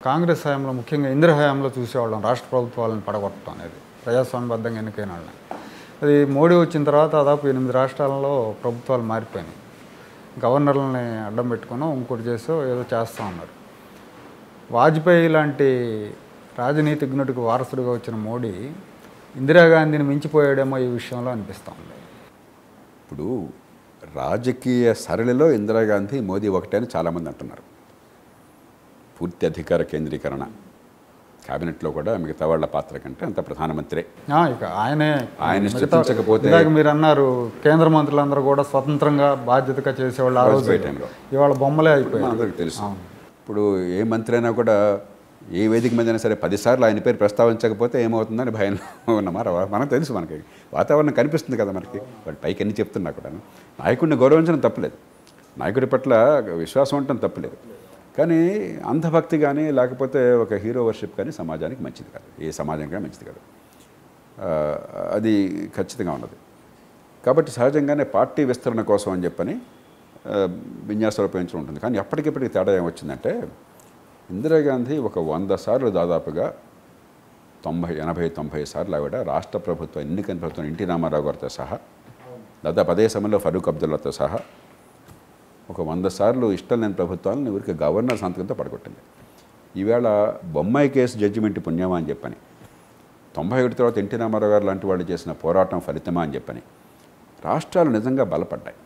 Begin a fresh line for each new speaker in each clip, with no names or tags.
కాంగ్రెస్ హయాంలో ముఖ్యంగా ఇందిర హయాంలో చూసేవాళ్ళం రాష్ట్ర ప్రభుత్వాలను పడగొట్టడం అనేది ప్రజాస్వామ్యబద్ధంగా ఎన్నికైన వాళ్ళని అది మోడీ వచ్చిన తర్వాత దాదాపు ఎనిమిది రాష్ట్రాలలో ప్రభుత్వాలు మారిపోయినాయి గవర్నర్లని అడ్డం పెట్టుకునో ఇంకోటి చేసో ఏదో చేస్తూ ఉన్నారు వాజ్పేయి లాంటి రాజనీతిజ్ఞుడికి వారసుడిగా వచ్చిన మోడీ ఇందిరాగాంధీని మించిపోయాడేమో ఈ విషయంలో అనిపిస్తూ ఉంది
ఇప్పుడు రాజకీయ సరళిలో ఇందిరాగాంధీ మోదీ ఒకటే అని చాలామంది అంటున్నారు పూర్తి అధికార కేంద్రీకరణ క్యాబినెట్లో కూడా మిగతా వాళ్ళ పాత్ర కంటే అంత ప్రధానమంత్రే
ఆ, ఇక ఆయనే
ఆయన
మిగతా-
స్థుతించకపోతే-
ఇందాక మీరు అన్నారు కేంద్ర మంత్రులందరూ కూడా స్వతంత్రంగా బాధ్యతగా చేసేవాళ్ళు ఆ రోజు
వాజ్పేయి టైంలో.
ఇవాళ బొమ్మలే అయిపోయాయి
మనందరికీ తెలుసు ఇప్పుడు ఏ మంత్రి అయినా కూడా ఏ వేదిక మీద అయినా సరే పదిసార్లు ఆయన పేరు ప్రస్తావించకపోతే ఏమవుతుందని భయంలో ఉన్నమాట మనకు తెలుసు మనకి వాతావరణం కనిపిస్తుంది కదా మనకి వాడు పైకి ఎన్ని చెప్తున్నా కూడా నాయకుడిని గౌరవించడం తప్పలేదు నాయకుడి పట్ల విశ్వాసం ఉండటం తప్పలేదు కానీ అంధభక్తి కానీ లేకపోతే ఒక హీరో వర్షిప్ కానీ సమాజానికి మంచిది కాదు ఏ సమాజం కానీ మంచిది కాదు ఆ, అది ఖచ్చితంగా ఉన్నది కాబట్టి సహజంగానే పార్టీ విస్తరణ కోసం అని చెప్పని ఆ, విన్యాసాలు ఉపయోగించడం ఉంటుంది కానీ ఎప్పటికిప్పటికి తేడా ఏమొచ్చిందంటే ఇందిరాగాంధీ ఒక వంద సార్లు దాదాపుగా తొంభై ఎనభై తొంభై సార్లు ఆవిడ రాష్ట్ర ప్రభుత్వం ఎన్నికైన ప్రభుత్వం ఎన్టీ రామారావు గారితో సహా దాదాపు అదే సమయంలో ఫరూక్ అబ్దుల్లాతో సహా ఒక వంద సార్లు ఇష్టం లేని ప్రభుత్వాలను ఊరికి గవర్నర్ సంతకంతో పడగొట్టింది ఈవేళ బొమ్మాయి కేసు జడ్జిమెంట్ పుణ్యమా అని చెప్పని తొంభై ఒకటి తర్వాత ఎన్టీ రామారావు గారు లాంటి వాళ్ళు చేసిన పోరాటం ఫలితమా అని చెప్పని రాష్ట్రాలు నిజంగా బలపడ్డాయి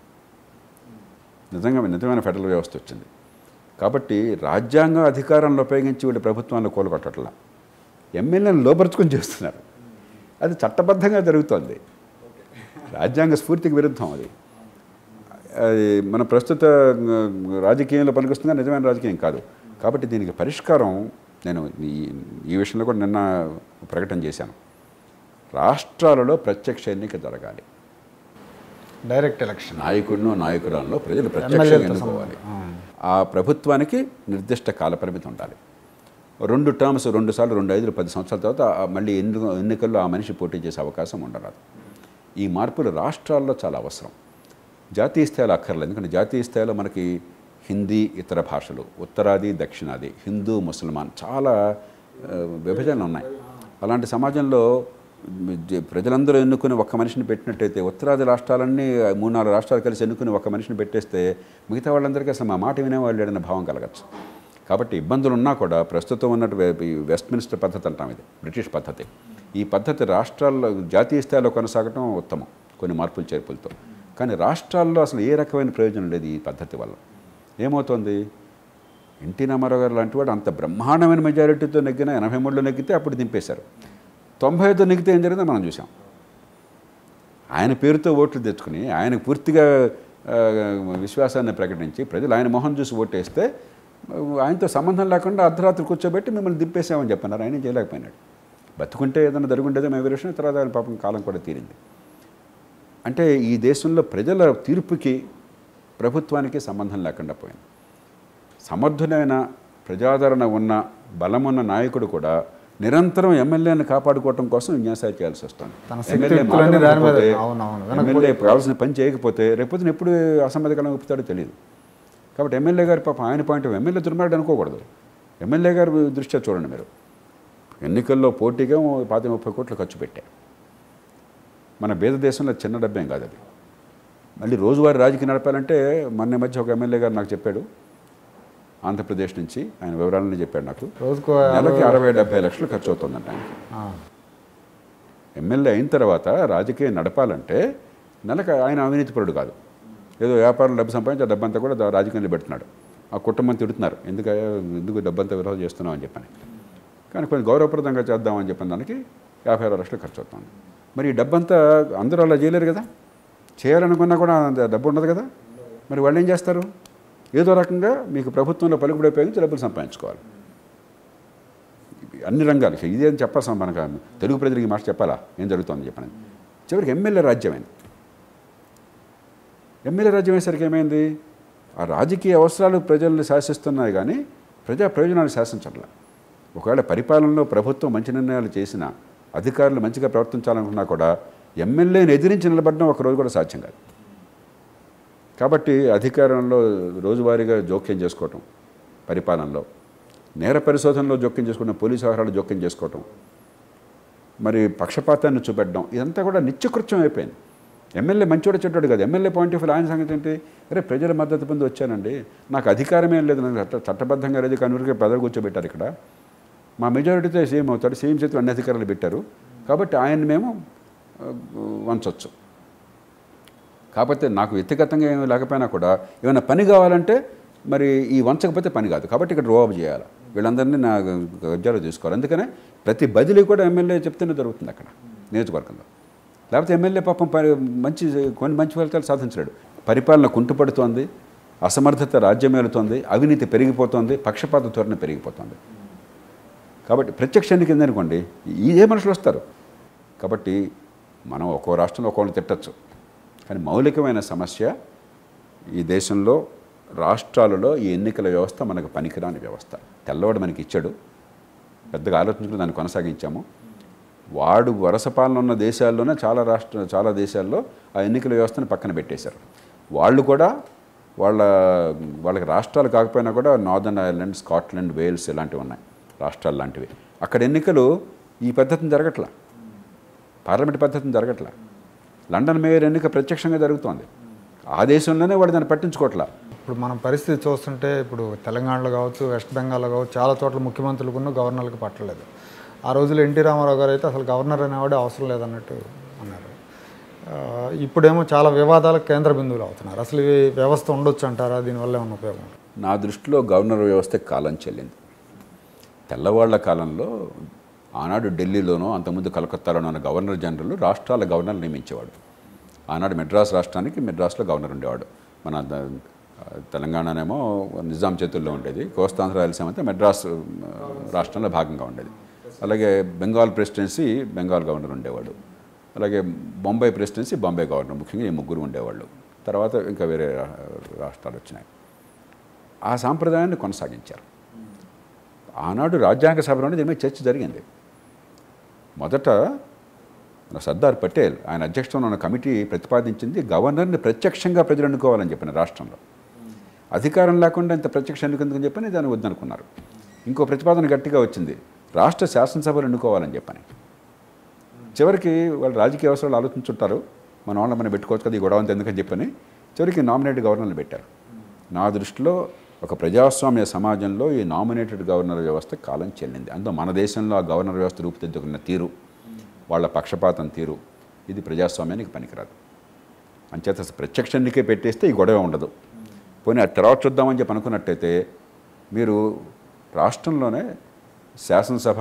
నిజంగా నిజమైన ఫెడరల్ వ్యవస్థ వచ్చింది కాబట్టి రాజ్యాంగ అధికారాలను ఉపయోగించి వీళ్ళు ప్రభుత్వాన్ని కూలగొట్టట్లా ఎమ్మెల్యేలను లోపరుచుకొని చేస్తున్నారు అది చట్టబద్ధంగా జరుగుతోంది రాజ్యాంగ స్ఫూర్తికి విరుద్ధం అది అది మన ప్రస్తుత ఆ, రాజకీయంలో పనికొస్తుందా నిజమైన రాజకీయం కాదు కాబట్టి దీనికి పరిష్కారం నేను ఈ ఈ విషయంలో కూడా నిన్న ప్రకటన చేశాను రాష్ట్రాలలో ప్రత్యక్ష ఎన్నిక జరగాలి
డైరెక్ట్ ఎలక్షన్
నాయకుడినో నాయకురాల్లో ప్రజలు ప్రత్యక్షంగా
ఎమ్మెల్యేలతో
ఎన్నుకోవాలి ఆ ప్రభుత్వానికి నిర్దిష్ట కాలపరిమితి ఉండాలి రెండు టర్మ్స్ రెండు సార్లు రెండు ఐదు పది సంవత్సరాల తర్వాత ఆ మళ్ళీ ఎన్నిక ఎన్నికల్లో ఆ మనిషి పోటీ చేసే అవకాశం ఉండరాదు ఈ మార్పులు రాష్ట్రాల్లో చాలా అవసరం జాతీయ స్థాయిలో అక్కర్లేదు ఎందుకంటే జాతీయ స్థాయిలో మనకి హిందీ ఇతర భాషలు ఉత్తరాది దక్షిణాది హిందూ ముసల్మాన్ చాలా ఆ, విభజనలు ఉన్నాయి అలాంటి సమాజంలో జ- ప్రజలందరూ ఎన్నుకుని ఒక్క మనిషిని పెట్టినట్టయితే ఉత్తరాది రాష్ట్రాలన్నీ మూడు నాలుగు రాష్ట్రాలు కలిసి ఎన్నుకుని ఒక్క మనిషిని పెట్టేస్తే మిగతా వాళ్ళందరికీ అసలు మా మాట వినేవాళ్ళు లేడన్న భావం కలగచ్చు కాబట్టి ఇబ్బందులు ఉన్నా కూడా ప్రస్తుతం ఉన్నట్టు వే- ఈ వెస్ట్ మినిస్టర్ పద్ధతి అంటాం ఇది బ్రిటిష్ పద్ధతి ఈ పద్ధతి రాష్ట్రాల్లో జాతీయ స్థాయిలో కొనసాగటం ఉత్తమం కొన్ని మార్పులు చేర్పులతో కానీ రాష్ట్రాల్లో అసలు ఏ రకమైన ప్రయోజనం లేదు ఈ పద్ధతి వల్ల ఏమవుతోంది ఎన్టీ రామారావు గారు లాంటి వాడు అంత బ్రహ్మాండమైన మెజారిటీతో నెగ్గిన ఎనభై మూడులో నెగ్గితే అప్పుడు దింపేశారు తొంభై ఐదుతో నెగ్గితే ఏం జరిగిందో మనం చూసాం ఆయన పేరుతో ఓట్లు తెచ్చుకుని ఆయనకు పూర్తిగా ఆ, విశ్వాసాన్ని ప్రకటించి ప్రజలు ఆయన మొహం చూసి ఓటేస్తే ఆయనతో సంబంధం లేకుండా అర్ధరాత్రి కూర్చోబెట్టి మిమ్మల్ని దింపేసామని చెప్పన్నారు ఆయన ఏం చేయలేకపోయినాడు బతుకుంటే ఏదైనా జరుగుండేదో మేము విషయం తర్వాత ఆయన పాపం కాలం కూడా తీరింది అంటే ఈ దేశంలో ప్రజల తీర్పుకి ప్రభుత్వానికి సంబంధం లేకుండా పోయింది సమర్థుడైన ప్రజాదరణ ఉన్న బలమున్న నాయకుడు కూడా నిరంతరం ఎమ్మెల్యేని కాపాడుకోవటం కోసం విన్యాసాలు చేయాల్సి వస్తుంది
తన
ఎమ్మెల్యే
శక్తియుక్తులన్నీ దాని మీద-
మాట్లాడకపోతే,
అవునవును.
ఎమ్మెల్యే కావాల్సిన పని చేయకపోతే రేపొద్దున ఎప్పుడు అసమ్మతికరం ఒప్పుతాడో తెలియదు కాబట్టి ఎమ్మెల్యే గారి పాపం ఆయన పాయింట్ ఆఫ్ ఎమ్మెల్యే దుర్మార్గుడు అనుకోకూడదు ఎమ్మెల్యే గారి దృష్ట్యా చూడండి మీరు ఎన్నికల్లో పోటీగా ఓ పాతి ముప్పై కోట్లు ఖర్చు పెట్టారు మన బేద దేశంలో చిన్న డబ్బేం కాదు అది మళ్ళీ రోజువారీ రాజకీయం నడపాలంటే మొన్న మధ్య ఒక ఎమ్మెల్యే గారు నాకు చెప్పాడు ఆంధ్రప్రదేశ్ నుంచి ఆయన వివరాలని చెప్పాడు నాకు
రోజుకు
నెలకి అరవై డెబ్బై లక్షలు ఖర్చు అవుతుందంట ఆయనకి
ఆ,
ఎమ్మెల్యే అయిన తర్వాత రాజకీయం నడపాలంటే నెలకు ఆయన అవినీతిపరుడు కాదు ఏదో వ్యాపారం డబ్బు సంపాదించి ఆ డబ్బంతా కూడా దా- రాజకీయంలో పెడుతున్నాడు ఆ కుటుంబం తిడుతున్నారు ఎందుకు ఎందుకు డబ్బంతా విరోధం చేస్తున్నావు అని చెప్పని కానీ కొంచెం గౌరవప్రదంగా చేద్దామని చెప్పిన దానికి యాభై ఆరు లక్షలు ఖర్చు అవుతుంది మరి ఈ డబ్బంతా అందరూ అలా చేయలేరు కదా చేయాలనుకున్నా కూడా అంత డబ్బు ఉండదు కదా మరి వాళ్ళు ఏం చేస్తారు ఏదో రకంగా మీకు ప్రభుత్వంలో పలుకుబడి ఉపయోగించి డబ్బులు సంపాదించుకోవాలి అన్ని రంగాలు ఇదే అని చెప్పాల్సిన మనకు తెలుగు ప్రజలకి ఈ మాట చెప్పాలా ఏం జరుగుతుంది చెప్పండి చివరికి ఎమ్మెల్యే రాజ్యమైంది ఎమ్మెల్యే రాజ్యం అయ్యేసరికి ఏమైంది ఆ రాజకీయ అవసరాలు ప్రజల్ని శాసిస్తున్నాయి కానీ ప్రజా ప్రయోజనాలు శాసించట్ల ఒకవేళ పరిపాలనలో ప్రభుత్వం మంచి నిర్ణయాలు చేసినా అధికారులు మంచిగా ప్రవర్తించాలనుకున్నా కూడా ఎమ్మెల్యేని ఎదిరించి నిలబడడం ఒక రోజు కూడా సాధ్యం కాదు కాబట్టి అధికారంలో రోజువారీగా జోక్యం చేసుకోవటం పరిపాలనలో నేర పరిశోధనలో జోక్యం చేసుకున్న పోలీసు వ్యవహారాలు జోక్యం చేసుకోవటం మరి పక్షపాతాన్ని చూపెట్టడం ఇదంతా కూడా నిత్యకృత్యం అయిపోయింది ఎమ్మెల్యే మంచోడు చెడ్డాడు కాదు ఎమ్మెల్యే పాయింట్ ఆఫ్ వ్యూ ఆయన సంగతి ఏంటి అరే ప్రజల మద్దతు పొంది వచ్చానండి నాకు అధికారం ఏం లేదు నాకు చట్ట- చట్టబద్ధంగా లేదు కానీ ఊరికే పదవి కూర్చోబెట్టారు ఇక్కడ మా మెజారిటీతో సీఎం అవుతాడు సీఎం చేతులు అన్ని అధికారులు పెట్టారు కాబట్టి ఆయన్ని మేము ఆ, వంచొచ్చు కాకపోతే నాకు వ్యక్తిగతంగా ఏమీ లేకపోయినా కూడా ఏమైనా పని కావాలంటే మరి ఈ వంచకపోతే పని కాదు కాబట్టి ఇక్కడ రోబ్ చేయాలి వీళ్ళందరినీ నా గజ్జాలు తీసుకోవాలి అందుకనే ప్రతి బదిలీ కూడా ఎమ్మెల్యే చెప్తేనే జరుగుతుంది అక్కడ నియోజకవర్గంలో లేకపోతే ఎమ్మెల్యే పాపం పరి మంచి కొన్ని మంచి ఫలితాలు సాధించలేడు పరిపాలన కుంటుపడుతోంది అసమర్థత రాజ్యం ఏలుతోంది అవినీతి పెరిగిపోతోంది పక్షపాత ధోరణి పెరిగిపోతోంది కాబట్టి ప్రత్యక్ష ఎన్నిక అనుకోండి ఇదే మనుషులు వస్తారు కాబట్టి మనం ఒక్కో రాష్ట్రంలో ఒక్కొక్కరు తిట్టచ్చు కానీ మౌలికమైన సమస్య ఈ దేశంలో రాష్ట్రాలలో ఈ ఎన్నికల వ్యవస్థ మనకు పనికిరాని వ్యవస్థ తెల్లవాడు మనకి ఇచ్చాడు పెద్దగా ఆలోచించుకుని దాన్ని కొనసాగించాము వాడు వరస పాలన ఉన్న దేశాల్లోనే చాలా రాష్ట్ర చాలా దేశాల్లో ఆ ఎన్నికల వ్యవస్థను పక్కన పెట్టేశారు వాళ్ళు కూడా వాళ్ళ వాళ్ళకి రాష్ట్రాలు కాకపోయినా కూడా నార్దర్న్ ఐర్లాండ్ స్కాట్లాండ్ వేల్స్ ఇలాంటివి ఉన్నాయి రాష్ట్రాలు లాంటివి అక్కడ ఎన్నికలు ఈ పద్ధతిని జరగట్లా పార్లమెంట్ పద్ధతిని జరగట్లా లండన్ మేయర్ ఎన్నిక ప్రత్యక్షంగా జరుగుతోంది ఆ దేశంలోనే వాడు దాన్ని పట్టించుకోవట్లా
ఇప్పుడు మనం పరిస్థితి చూస్తుంటే ఇప్పుడు తెలంగాణలో కావచ్చు వెస్ట్ బెంగాల్లో కావచ్చు చాలా చోట్ల ముఖ్యమంత్రులకు ఉన్న గవర్నర్లకు పట్టలేదు ఆ రోజుల్లో ఎన్టీ రామారావు గారు అయితే అసలు గవర్నర్ అనేవాడే అవసరం లేదన్నట్టు అన్నారు ఆ, ఇప్పుడేమో చాలా వివాదాలకు కేంద్ర బిందువులు అవుతున్నారు అసలు ఈ వ్యవస్థ ఉండొచ్చు అంటారా దీనివల్ల ఏమైనా ఉపయోగం ఉంటుంది
నా దృష్టిలో గవర్నర్ వ్యవస్థ కాలం చెల్లింది తెల్లవాళ్ల కాలంలో ఆనాడు ఢిల్లీలోనో అంతకుముందు కలకత్తాలోనో ఉన్న గవర్నర్ జనరల్ రాష్ట్రాల గవర్నర్ నియమించేవాడు ఆనాడు మెడ్రాస్ రాష్ట్రానికి మెడ్రాస్లో గవర్నర్ ఉండేవాడు మన ద- తెలంగాణనేమో నిజాం చేతుల్లో ఉండేది కోస్తాంధ్ర రాయలసీమ అయితే మెడ్రాస్ ఆ, రాష్ట్రంలో భాగంగా ఉండేది అలాగే బెంగాల్ ప్రెసిడెన్సీ బెంగాల్ గవర్నర్ ఉండేవాడు అలాగే బొంబాయి ప్రెసిడెన్సీ బాంబే గవర్నర్ ముఖ్యంగా ఈ ముగ్గురు ఉండేవాళ్ళు తర్వాత ఇంకా వేరే రా- రాష్ట్రాలు వచ్చినాయి ఆ సాంప్రదాయాన్ని కొనసాగించారు ఆనాడు రాజ్యాంగ సభలోనే దీని మీద చర్చ జరిగింది మొదట మన సర్దార్ పటేల్ ఆయన అధ్యక్షతన ఉన్న కమిటీ ప్రతిపాదించింది గవర్నర్ని ప్రత్యక్షంగా ప్రజలు ఎన్నుకోవాలని చెప్పిన రాష్ట్రంలో అధికారం లేకుండా ఇంత ప్రత్యక్ష ఎన్నుకుందని చెప్పని దాన్ని వద్దనుకున్నారు ఇంకో ప్రతిపాదన గట్టిగా వచ్చింది రాష్ట్ర శాసనసభలు ఎన్నుకోవాలని చెప్పని చివరికి వాళ్ళు రాజకీయ అవసరాలు ఆలోచించుంటారు మన వాళ్ళని మనం పెట్టుకోవచ్చు కదా ఈ గొడవ అంతా ఎందుకని చెప్పని చివరికి నామినేటెడ్ గవర్నర్లు పెట్టారు నా దృష్టిలో ఒక ప్రజాస్వామ్య సమాజంలో ఈ నామినేటెడ్ గవర్నర్ వ్యవస్థ కాలం చెల్లింది అందులో మన దేశంలో ఆ గవర్నర్ వ్యవస్థ రూపుదిద్దుకున్న తీరు వాళ్ళ పక్షపాతం తీరు ఇది ప్రజాస్వామ్యానికి పనికిరాదు అంచేత అసలు ప్రత్యక్ష ఎన్నికే పెట్టేస్తే ఈ గొడవ ఉండదు పోనీ ఆ తర్వాత చూద్దామని చెప్పి అనుకున్నట్టయితే మీరు రాష్ట్రంలోనే శాసనసభ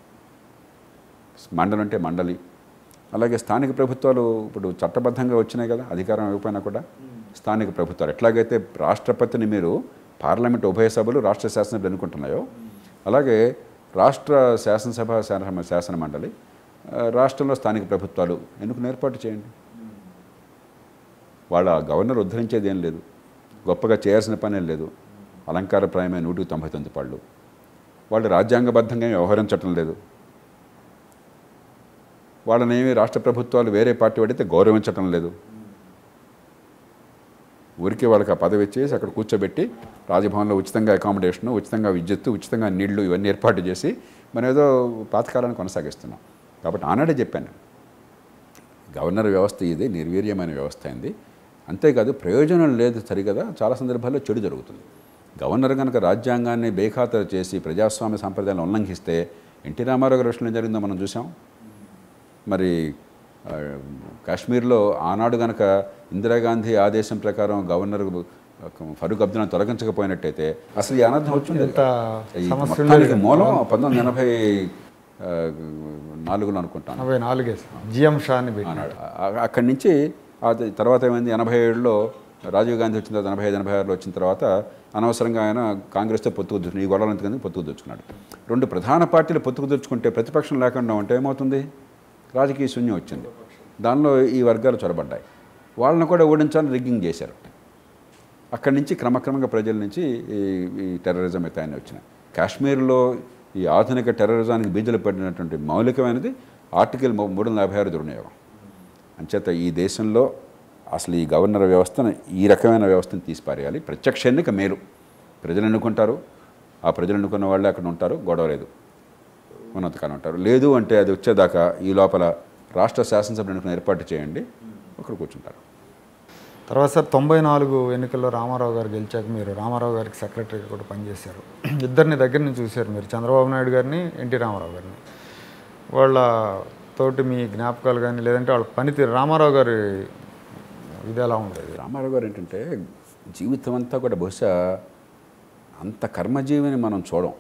మండలి అంటే మండలి అలాగే స్థానిక ప్రభుత్వాలు ఇప్పుడు చట్టబద్ధంగా వచ్చినాయి కదా అధికారం ఇవ్వకపోయినా కూడా స్థానిక ప్రభుత్వాలు ఎట్లాగైతే రాష్ట్రపతిని మీరు పార్లమెంట్ ఉభయ సభలు రాష్ట్ర శాసనసభలు ఎన్నుకుంటున్నాయో అలాగే రాష్ట్ర శాసనసభ శాసన శాసన మండలి ఆ, రాష్ట్రంలో స్థానిక ప్రభుత్వాలు ఎన్నుకుని ఏర్పాటు చేయండి వాళ్ళ గవర్నర్ ఉద్ధరించేది ఏం లేదు గొప్పగా చేయాల్సిన పని ఏం లేదు అలంకారప్రాయమైన నూటికి తొంభై తొమ్మిది పళ్ళు వాళ్ళు రాజ్యాంగబద్ధంగా ఏమీ వ్యవహరించటం లేదు వాళ్ళనేమి రాష్ట్ర ప్రభుత్వాలు వేరే పార్టీ వాడితే గౌరవించటం లేదు ఊరికే వాళ్ళకి ఆ పదవి ఇచ్చేసి అక్కడ కూర్చోబెట్టి రాజభవన్లో ఉచితంగా అకామిడేషన్ ఉచితంగా విద్యుత్తు ఉచితంగా నీళ్లు ఇవన్నీ ఏర్పాటు చేసి మనం ఏదో పాతకాలాన్ని కొనసాగిస్తున్నాం కాబట్టి ఆనాడే చెప్పాను గవర్నర్ వ్యవస్థ ఇది నిర్వీర్యమైన వ్యవస్థ అయింది అంతేకాదు ప్రయోజనం లేదు సరిగదా చాలా సందర్భాల్లో చెడు జరుగుతుంది గవర్నర్ కనుక రాజ్యాంగాన్ని బేఖాతరు చేసి ప్రజాస్వామ్య సాంప్రదాయాలను ఉల్లంఘిస్తే ఎన్టీ రామారావు గారి విషయంలో ఏం జరిగిందో మనం చూసాం మరి ఆ, కాశ్మీర్లో ఆనాడు గనక ఇందిరాగాంధీ ఆదేశం ప్రకారం గవర్నర్ ఫరూక్ అబ్దుల్లా తొలగించకపోయినట్టయితే అసలు ఈ అనర్థం వచ్చింది
ఎంత
ఈ
సమస్య
మొత్తానికి మూలం పంతొమ్మిది ఎనభై ఆ, నాలుగులో అనుకుంటాను
నలభై నాలుగే జిఎం షాని పెట్టి
అన్నాడు ఆ- అక్కడి నుంచి ఆ తర్వాత ఏమైంది ఎనభై ఏడులో రాజీవ్ గాంధీ వచ్చిన తర్వాత ఎనభై ఐదు ఎనభై ఆరులో వచ్చిన తర్వాత అనవసరంగా ఆయన కాంగ్రెస్తో పొత్తుకు తెచ్చుకుని ఈ గొడవలు ఎందుకని పొత్తుకు తెచ్చుకున్నాడు రెండు ప్రధాన పార్టీలు పొత్తుకు తెచ్చుకుంటే ప్రతిపక్షం లేకుండా ఉంటే ఏమవుతుంది రాజకీయ శూన్యం వచ్చింది దానిలో ఈ వర్గాలు చొరబడ్డాయి వాళ్ళని కూడా ఓడించాలని రిగ్గింగ్ చేశారు అక్కడి నుంచి క్రమక్రమంగా ప్రజల నుంచి ఈ ఈ టెర్రరిజం ఎత్తాయని వచ్చినాయి కాశ్మీర్లో ఈ ఆధునిక టెర్రరిజానికి బీజలు పడినటువంటి మౌలికమైనది ఆర్టికల్ మూ- మూడు వందల యాభై ఆరు దుర్వినియోగం అంచేత ఈ దేశంలో అసలు ఈ గవర్నర్ వ్యవస్థను ఈ రకమైన వ్యవస్థను తీసిపారేయాలి ప్రత్యక్ష ఎన్నిక మేలు ప్రజలు ఎన్నుకుంటారు ఆ ప్రజలు ఎన్నుకున్న వాళ్ళే అక్కడ ఉంటారు గొడవ లేదు ఉన్నతకాలం ఉంటారు లేదు అంటే అది వచ్చేదాకా ఈ లోపల రాష్ట్ర శాసనసభ ఎన్నికలను ఏర్పాటు చేయండి ఒకరు కూర్చుంటారు
తర్వాత సార్ తొంభై నాలుగు ఎన్నికల్లో రామారావు గారు గెలిచాక మీరు రామారావు గారికి సెక్రటరీగా కూడా పనిచేశారు ఇద్దరిని దగ్గర నుంచి చూశారు మీరు చంద్రబాబు నాయుడు గారిని ఎన్టీ రామారావు గారిని వాళ్ళ తోటి మీ జ్ఞాపకాలు కానీ లేదంటే వాళ్ళ పనితీరు రామారావు గారి ఇది ఎలా ఉండేది
రామారావు గారు ఏంటంటే జీవితం అంతా కూడా బహుశా అంత కర్మజీవిని మనం చూడం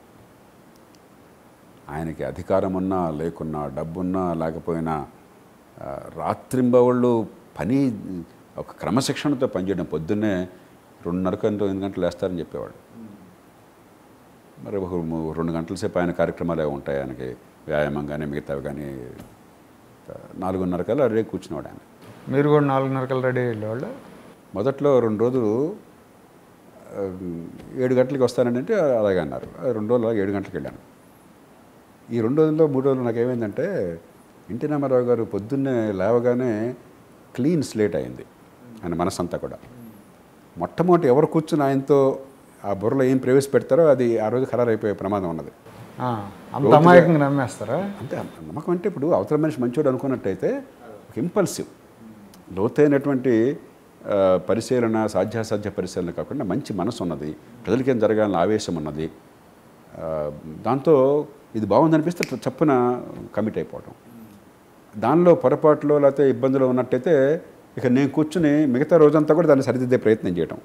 ఆయనకి అధికారం ఉన్నా లేకున్నా డబ్బున్నా లేకపోయినా ఆ, రాత్రింబవళ్ళు పని ఒక క్రమశిక్షణతో పనిచేయడం పొద్దున్నే రెండున్నర గంటలు ఎనిమిది గంటలు వేస్తారని చెప్పేవాడు మరి ఒక ము- రెండు గంటల సేపు ఆయన కార్యక్రమాలు ఏవో ఉంటాయి ఆయనకి వ్యాయామం కానీ మిగతావి కానీ నాలుగున్నర కల్లా రేపు కూర్చునేవాడు ఆయన
మీరు కూడా నాలుగున్నర కల్లా రెడీ వెళ్ళేవాళ్ళు
మొదట్లో రెండు రోజులు ఆ, ఏడు గంటలకి వస్తానండి అంటే అలాగే అన్నారు ఆ రెండు రోజులు అలాగే ఏడు గంటలకు వెళ్ళాను ఈ రెండు రోజుల్లో మూడు రోజులు నాకు ఏమైందంటే ఎన్టీ రామారావు గారు పొద్దున్నే లేవగానే క్లీన్ స్లేట్ అయింది ఆయన మనసంతా కూడా మొట్టమొదటి ఎవరు కూర్చుని ఆయనతో ఆ బుర్రలో ఏం ప్రవేశపెడతారో అది ఆ రోజు ఖరారు అయిపోయే ప్రమాదం ఉన్నది
ఆ, అంత అమాయకంగా నమ్మేస్తారా
అంటే నమ్మకం అంటే ఇప్పుడు అవతల మనిషి మంచోడు అనుకున్నట్టయితే ఒక ఇంపల్సివ్ లోతైనటువంటి ఆ, పరిశీలన సాధ్యాసాధ్య పరిశీలన కాకుండా మంచి మనసు ఉన్నది ప్రజలకి ఏం జరగాలని ఆవేశం ఉన్నది ఆ, దాంతో ఇది బాగుందనిపిస్తే అట్లా చప్పున కమిట్ అయిపోవటం దానిలో పొరపాట్లో లేకపోతే ఇబ్బందులు ఉన్నట్టయితే ఇక నేను కూర్చుని మిగతా రోజంతా కూడా దాన్ని సరిదిద్దే ప్రయత్నం చేయటం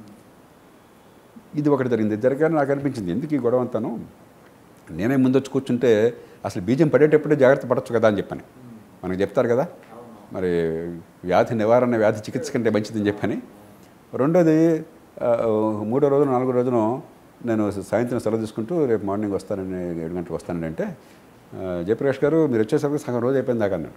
ఇది ఒకటి జరిగింది జరగానే నాకు అనిపించింది ఎందుకు ఈ గొడవ అంతాను నేనే ముందు వచ్చి కూర్చుంటే అసలు బీజం పడేటప్పుడే జాగ్రత్త పడచ్చు కదా అని చెప్పని మనకు చెప్తారు కదా మరి వ్యాధి నివారణ వ్యాధి చికిత్స కంటే మంచిదని చెప్పని రెండోది ఆ, మూడో రోజు నాలుగో రోజున నేను సాయంత్రం సెలవు తీసుకుంటూ రేపు మార్నింగ్ వస్తానని ఏడు గంటలకు వస్తానండి అంటే ఆ, జయప్రకాష్ గారు మీరు వచ్చేసరికి సగం రోజు అయిపోయింది దాకా అన్నాడు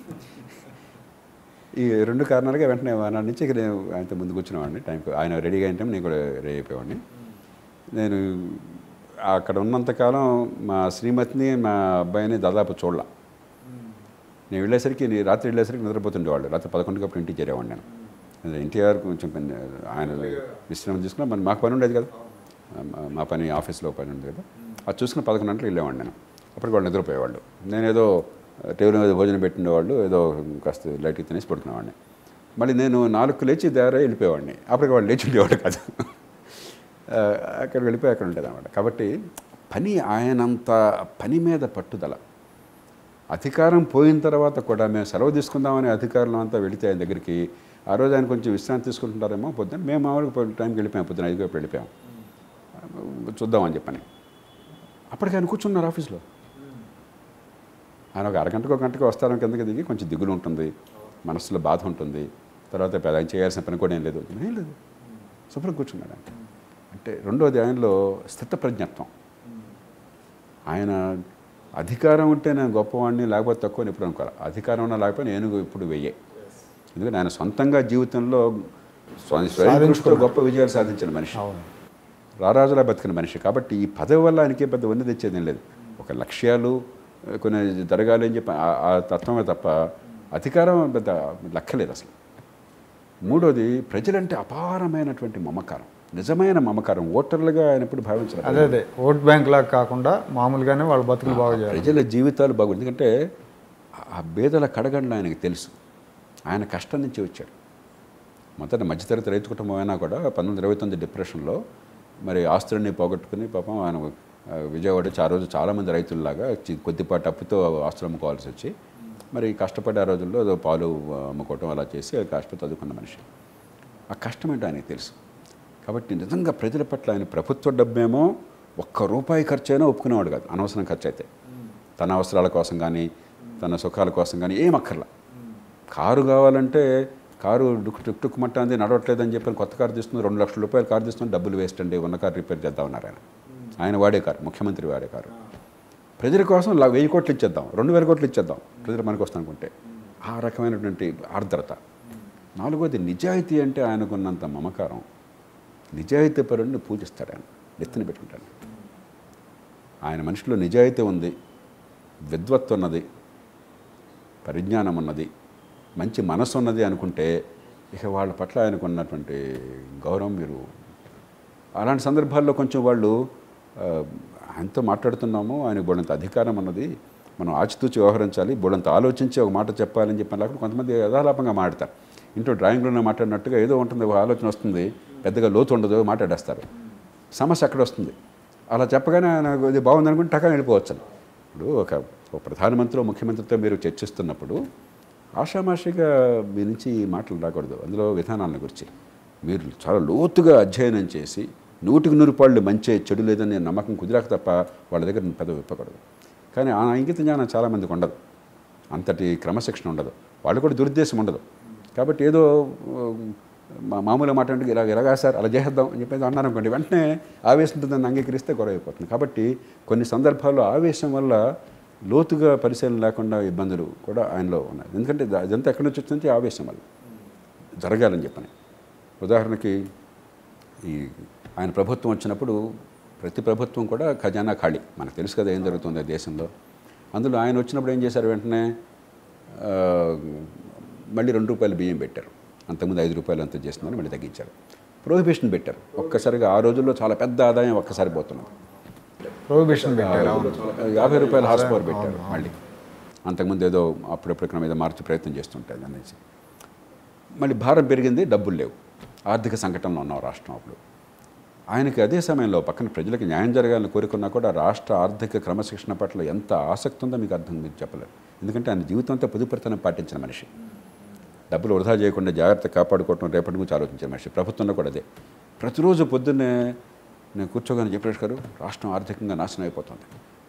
ఈ రెండు కారణాలుగా వెంటనే ఆనాటి నుంచి ఇక నేను ఆయనతో ముందు కూర్చునేవాడిని టైంకి ఆయన రెడీగా అయిన టైం నేను కూడా రెడీ అయిపోయేవాడిని నేను అక్కడ ఉన్నంతకాలం మా శ్రీమతిని మా అబ్బాయిని దాదాపు చూడాల నేను వెళ్ళేసరికి నీ- రాత్రి వెళ్ళేసరికి నిద్రపోతుండేవాళ్ళు రాత్రి పదకొండుకి అప్పుడు ఇంటికి చేరేవాడిని నేను అదే ఎన్టీఆర్ కొంచెం పని- ఆయన విశ్రాంతి తీసుకున్నా మరి మాకు పని ఉండేది కదా మా- మా పని ఆఫీస్లో పని ఉండేది కదా అది చూసుకుని పదకొండు గంటలు వెళ్ళేవాడిని నేను అప్పటికి వాళ్ళు నిద్రపోయేవాళ్ళు నేను ఏదో టేబుల్ మీద భోజనం పెట్టిండేవాళ్ళు ఏదో కాస్త లైట్గా తినేసి పడుకునేవాడిని మళ్ళీ నేను నాలుగు లేచి దారే వెళ్ళిపోయేవాడిని అప్పటికి వాళ్ళు లేచి ఉండేవాడు కాదు ఆ, అక్కడ వెళ్ళిపోయి అక్కడ ఉండేది అనమాట కాబట్టి పని ఆయనంత పని మీద పట్టుదల అధికారం పోయిన తర్వాత కూడా మేము సెలవు తీసుకుందామని అధికారులు అంతా వెళితే ఆయన దగ్గరికి ఆ రోజు ఆయన కొంచెం విశ్రాంతి తీసుకుంటుంటారేమో పొద్దున్న మేము మామూలుగా పొద్దున్న టైంకి వెళ్ళిపోయాం పొద్దున్న ఐదుగా వెళ్ళిపోయాం చూద్దామని చెప్పని అప్పటికి ఆయన కూర్చున్నారు ఆఫీస్లో ఆయన ఒక అరగంటకు ఒక గంటకు వస్తారం కిందకి దిగి కొంచెం దిగులు ఉంటుంది మనసులో బాధ ఉంటుంది తర్వాత పెద్ద ఆయన చేయాల్సిన పని కూడా ఏం లేదు ఏం లేదు శుభ్రం కూర్చున్నాడు ఆయన అంటే రెండోది ఆయనలో స్థితప్రజ్ఞత్వం ఆయన అధికారం ఉంటే నేను గొప్పవాడిని లేకపోతే తక్కువ అని ఎప్పుడు అనుకోవాలి అధికారం ఉన్నా లేకపోతే నేను ఇప్పుడు వెయ్యే ఎందుకంటే ఆయన సొంతంగా జీవితంలో స్వ- స్వయం కృషితో గొప్ప విజయాలు సాధించిన మనిషి
అవును
రారాజులా బతికిన మనిషి కాబట్టి ఈ పదవి వల్ల ఆయనకి పెద్ద వన్ని తెచ్చేది ఏం లేదు ఒక లక్ష్యాలు కొన్ని జరగాలి అని చెప్పి ఆ- ఆ తత్వమే తప్ప అధికారం పెద్ద లెక్కలేదు అసలు మూడోది ప్రజలంటే అపారమైనటువంటి మమకారం నిజమైన మమకారం ఓటర్లుగా ఆయన ఎప్పుడు భావించారు
అదే అదే ఓట్ బ్యాంక్ లాగా కాకుండా మామూలుగానే వాళ్ళ బతుకులు బాగు చేయాలి
ప్రజల జీవితాలు బాగుంది ఎందుకంటే ఆ బేదల కడగండ్లు ఆయనకి తెలుసు ఆయన కష్టం నుంచి వచ్చాడు మొదట మధ్యతరగతి రైతు కుటుంబం అయినా కూడా పంతొమ్మిది ఇరవై తొమ్మిది డిప్రెషన్లో మరి ఆస్తులన్నీ పోగొట్టుకుని పాపం ఆయన ఆ, విజయవాడ వచ్చి ఆ రోజు చాలామంది రైతుల్లాగా చి- కొద్దిపాటి అప్పుతో ఆస్తులు అమ్ముకోవాల్సి వచ్చి మరి కష్టపడే ఆ రోజుల్లో ఏదో పాలు ఆ, అమ్ముకోవటం అలా చేసి కష్టపడి చదువుకున్న మనిషి ఆ కష్టం ఏంటో ఆయనకి తెలుసు కాబట్టి నిజంగా ప్రజల పట్ల ఆయన ప్రభుత్వ డబ్బేమో ఒక్క రూపాయి ఖర్చు అయినా ఒప్పుకునేవాడు కాదు అనవసరం ఖర్చు అయితే తన అవసరాల కోసం కానీ తన సుఖాల కోసం కానీ ఏం అక్కర్లా కారు కావాలంటే కారు డుక్ టుక్ టుక్ మట్టంది నడవట్లేదని చెప్పి కొత్త కారు తీస్తుంది రెండు లక్షల రూపాయలు కారు తీస్తుంది డబ్బులు వేస్ట్ అండి ఉన్న కారు రిపేర్ చేద్దామన్నారు ఆయన ఆయన వాడే కారు ముఖ్యమంత్రి వాడే కారు ప్రజల కోసం లా- వెయ్యి కోట్లు ఇచ్చేద్దాం రెండు వేల కోట్లు ఇచ్చేద్దాం ప్రజలు మనకు వస్తానుకుంటే ఆ రకమైనటువంటి ఆర్ద్రత నాలుగోది నిజాయితీ అంటే ఆయనకున్నంత మమకారం నిజాయితీ పరుడిని పూజిస్తాడు ఆయన నెత్తిన పెట్టుకుంటాడు ఆయన మనిషిలో నిజాయితీ ఉంది విద్వత్తు ఉన్నది పరిజ్ఞానం ఉన్నది మంచి మనసు ఉన్నది అనుకుంటే ఇక వాళ్ళ పట్ల ఆయనకు ఉన్నటువంటి గౌరవం మీరు అలాంటి సందర్భాల్లో కొంచెం వాళ్ళు ఆ, ఆయనతో మాట్లాడుతున్నాము ఆయన బోడంత అధికారం అన్నది మనం ఆచితూచి వ్యవహరించాలి బోడంత ఆలోచించి ఒక మాట చెప్పాలని చెప్పిన లేకపోతే కొంతమంది యథాలాపంగా మాట్లాడతారు ఇంట్లో డ్రాయింగ్ రూమ్లో మాట్లాడినట్టుగా ఏదో ఉంటుంది ఒక ఆలోచన వస్తుంది పెద్దగా లోతు ఉండదు మాట్లాడేస్తారు సమస్య అక్కడ వస్తుంది అలా చెప్పగానే నాకు ఇది బాగుంది అనుకుంటే టకా వెళ్ళిపోవచ్చు ఇప్పుడు ఒక ఒక ప్రధానమంత్రి ముఖ్యమంత్రితో మీరు చర్చిస్తున్నప్పుడు ఆషామాషిగా మీ నుంచి ఈ మాటలు రాకూడదు అందులో విధానాలను గురించి మీరు చాలా లోతుగా అధ్యయనం చేసి నూటికి నూరు పాళ్ళు మంచి చెడు లేదని నమ్మకం కుదిరాక తప్ప వాళ్ళ దగ్గర పెద్ద విప్పకూడదు కానీ ఆ ఇంగిత జ్ఞానం చాలామందికి ఉండదు అంతటి క్రమశిక్షణ ఉండదు వాళ్ళు కూడా దురుద్దేశం ఉండదు కాబట్టి ఏదో ఉమ్, మా మామూలు మాట అంటే ఇలా ఇలాగా సార్ అలా చేసేద్దాం అని చెప్పేసి అన్నారు అనుకోండి వెంటనే ఆవేశంతో దాన్ని అంగీకరిస్తే గొడవ అయిపోతుంది కాబట్టి కొన్ని సందర్భాల్లో ఆవేశం వల్ల లోతుగా పరిశీలన లేకుండా ఇబ్బందులు కూడా ఆయనలో ఉన్నాయి ఎందుకంటే దా- ఇదంతా ఎక్కడి నుంచి వచ్చిందంటే ఈ ఆవేశం వల్ల జరగాలని చెప్పని ఉదాహరణకి ఈ ఆయన ప్రభుత్వం వచ్చినప్పుడు ప్రతి ప్రభుత్వం కూడా ఖజానా ఖాళీ మనకు తెలుసు కదా ఏం జరుగుతుందో దేశంలో అందులో ఆయన వచ్చినప్పుడు ఏం చేశారు వెంటనే ఆ, మళ్ళీ రెండు రూపాయలు బియ్యం పెట్టారు అంతకుముందు ఐదు రూపాయలు అంత చేస్తున్నారు మళ్ళీ తగ్గించారు ప్రొహిబిషన్ పెట్టారు ఒక్కసారిగా ఆ రోజుల్లో చాలా పెద్ద ఆదాయం ఒక్కసారి పోతున్నది
ప్రొహిబిషన్ పెట్టారు అవును
యాభై రూపాయల హార్స్ పవర్ పెట్టారు మళ్ళీ అంతకుముందు ఏదో అప్పుడప్పుడు క్రమం ఏదో మార్చి ప్రయత్నం చేస్తుంటాయి అనేసి మళ్ళీ భారం పెరిగింది డబ్బులు లేవు ఆర్థిక సంకటంలో ఉన్నాం రాష్ట్రం అప్పుడు ఆయనకి అదే సమయంలో పక్కన ప్రజలకు న్యాయం జరగాలని కోరుకున్నా కూడా రాష్ట్ర ఆర్థిక క్రమశిక్షణ పట్ల ఎంత ఆసక్తి ఉందో మీకు అర్థం మీరు చెప్పలేరు ఎందుకంటే ఆయన జీవితం అంతా పొదుపరితనం పాటించిన మనిషి డబ్బులు వృధా చేయకుండా జాగ్రత్త కాపాడుకోవటం రేపటి గురించి ఆలోచించే మనిషి ప్రభుత్వంలో కూడా అదే ప్రతిరోజు పొద్దున్నే నేను కూర్చోగానే చెప్పేష్ గారు రాష్ట్రం ఆర్థికంగా నాశనం అయిపోతుంది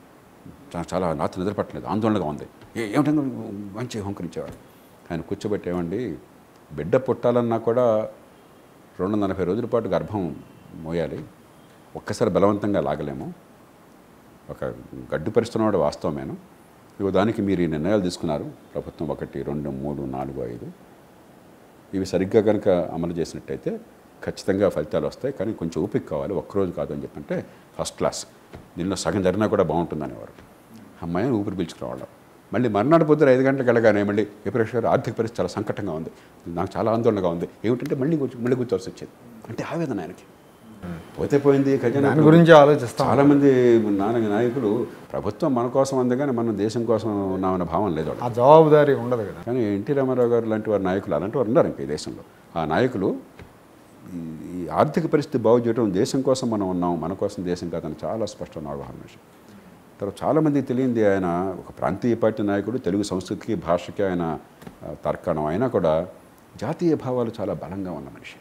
చా- చాలా నాతో నిద్రపట్టలేదు ఆందోళనగా ఉంది ఏ ఏమిటంగా మంచి హుంకరించేవాడు ఆయన కూర్చోబెట్టి ఏమండి బిడ్డ పుట్టాలన్నా కూడా రెండు వందల నలభై రోజుల పాటు గర్భం మోయాలి ఒక్కసారి బలవంతంగా లాగలేము ఒక గడ్డు పరిస్తున్నవాడు వాస్తవమేను ఇగో దానికి మీరు ఈ నిర్ణయాలు తీసుకున్నారు ప్రభుత్వం ఒకటి రెండు మూడు నాలుగు ఐదు ఇవి సరిగ్గా కనుక అమలు చేసినట్టయితే ఖచ్చితంగా ఫలితాలు వస్తాయి కానీ కొంచెం ఓపిక కావాలి ఒక్కరోజు కాదు అని చెప్పంటే ఫస్ట్ క్లాస్ దీనిలో సగం జరిగినా కూడా బాగుంటుంది అనేవారు అమ్మాయి ఊపిరి పీల్చుకునేవాళ్ళం మళ్ళీ మర్నాడు పొద్దున ఐదు గంటలకు వెళ్ళగానే మళ్ళీ ఎప్పుడు గారు ఆర్థిక పరిస్థితి చాలా సంకటంగా ఉంది నాకు చాలా ఆందోళనగా ఉంది ఏమిటంటే మళ్ళీ కూర్చో మళ్ళీ కూర్చోవలసి వచ్చేది అంటే ఆవేదన ఆయనకి పోతే పోయింది ఖజానా
దాని గురించి ఆలోచిస్తాం
చాలామంది నాన్న నాయకులు ప్రభుత్వం మన కోసం ఉంది కానీ మనం దేశం కోసం ఉన్నామన్న భావం లేదు వాళ్ళకి.
ఆ జవాబుదారీ ఉండదు కదా
కానీ ఎన్టీ రామారావు గారు లాంటి వారి నాయకులు అలాంటి వారు ఉన్నారు ఇంకా ఈ దేశంలో ఆ నాయకులు ఈ- ఈ ఆర్థిక పరిస్థితి బాగు చేయడం దేశం కోసం మనం ఉన్నాం మన కోసం దేశం కాదని చాలా స్పష్టమైన అవగాహన విషయం తర్వాత చాలామందికి తెలియంది ఆయన ఒక ప్రాంతీయ పార్టీ నాయకుడు తెలుగు సంస్కృతికి భాషకి ఆయన ఆ, తర్కణం అయినా కూడా జాతీయ భావాలు చాలా బలంగా ఉన్న మనిషి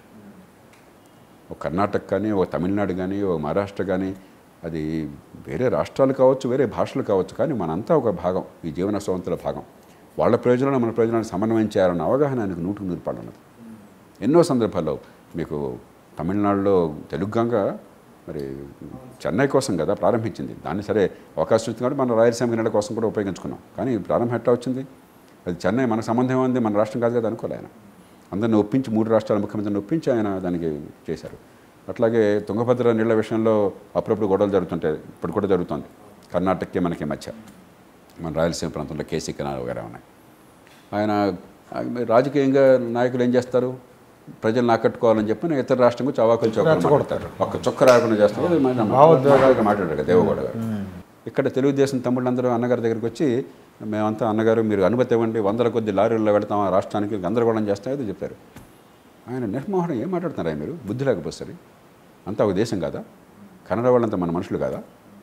ఒక కర్ణాటక కానీ ఒక తమిళనాడు కానీ ఒక మహారాష్ట్ర కానీ అది వేరే రాష్ట్రాలు కావచ్చు వేరే భాషలు కావచ్చు కానీ మనంతా ఒక భాగం ఈ జీవన స్రవంతుల భాగం వాళ్ళ ప్రయోజనాలు మన ప్రయోజనాలు సమన్వయం చేయాలన్న అవగాహన ఆయనకు నూటికి నూరు పాలు ఉన్నది ఎన్నో సందర్భాల్లో మీకు తమిళనాడులో తెలుగు గంగ మరి చెన్నై కోసం కదా ప్రారంభించింది దాన్ని సరే అవకాశం వచ్చింది కాబట్టి మన రాయలసీమ నీళ్ళ కోసం కూడా ఉపయోగించుకున్నాం కానీ ఈ ప్రారంభం ఎట్లా వచ్చింది అది చెన్నై మన సంబంధం ఉంది మన రాష్ట్రం కాదు కదా అనుకోలే ఆయన అందరిని ఒప్పించి మూడు రాష్ట్రాల ముఖ్యమంత్రిని ఒప్పించి ఆయన దానికి చేశారు అట్లాగే తుంగభద్ర నీళ్ళ విషయంలో అప్పుడప్పుడు గొడవలు జరుగుతుంటాయి ఇప్పుడు కూడా జరుగుతుంది కర్ణాటకకి మనకి మధ్య మన రాయలసీమ ప్రాంతంలో కేసీ కెనాల్ వగేరా ఉన్నాయి ఆయన ఆయన రాజకీయంగా నాయకులు ఏం చేస్తారు ప్రజలను ఆకట్టుకోవాలని చెప్పి ఇతర రాష్ట్రం గురించి అవాకులు చొక్కలు ఒక్క చొక్క రాకుండా చేస్తారు అది మన- భావోద్వేగాలుగా మాట్లాడారు కదా దేవగౌడ గారు ఇక్కడ తెలుగుదేశం తమ్ముళ్ళందరూ అన్నగారి దగ్గరికి వచ్చి మేమంతా అన్నగారు మీరు అనుమతి ఇవ్వండి వందల కొద్ది లారీల్లో వెళతాం ఆ రాష్ట్రానికి గందరగోళం చేస్తాం ఏదో చెప్పారు ఆయన నిర్మోహనం ఏం మాట్లాడుతున్నారా మీరు బుద్ధి లేకపోతే అంతా ఒక దేశం కాదా కన్నడ వాళ్ళంతా మన మనుషులు కాదా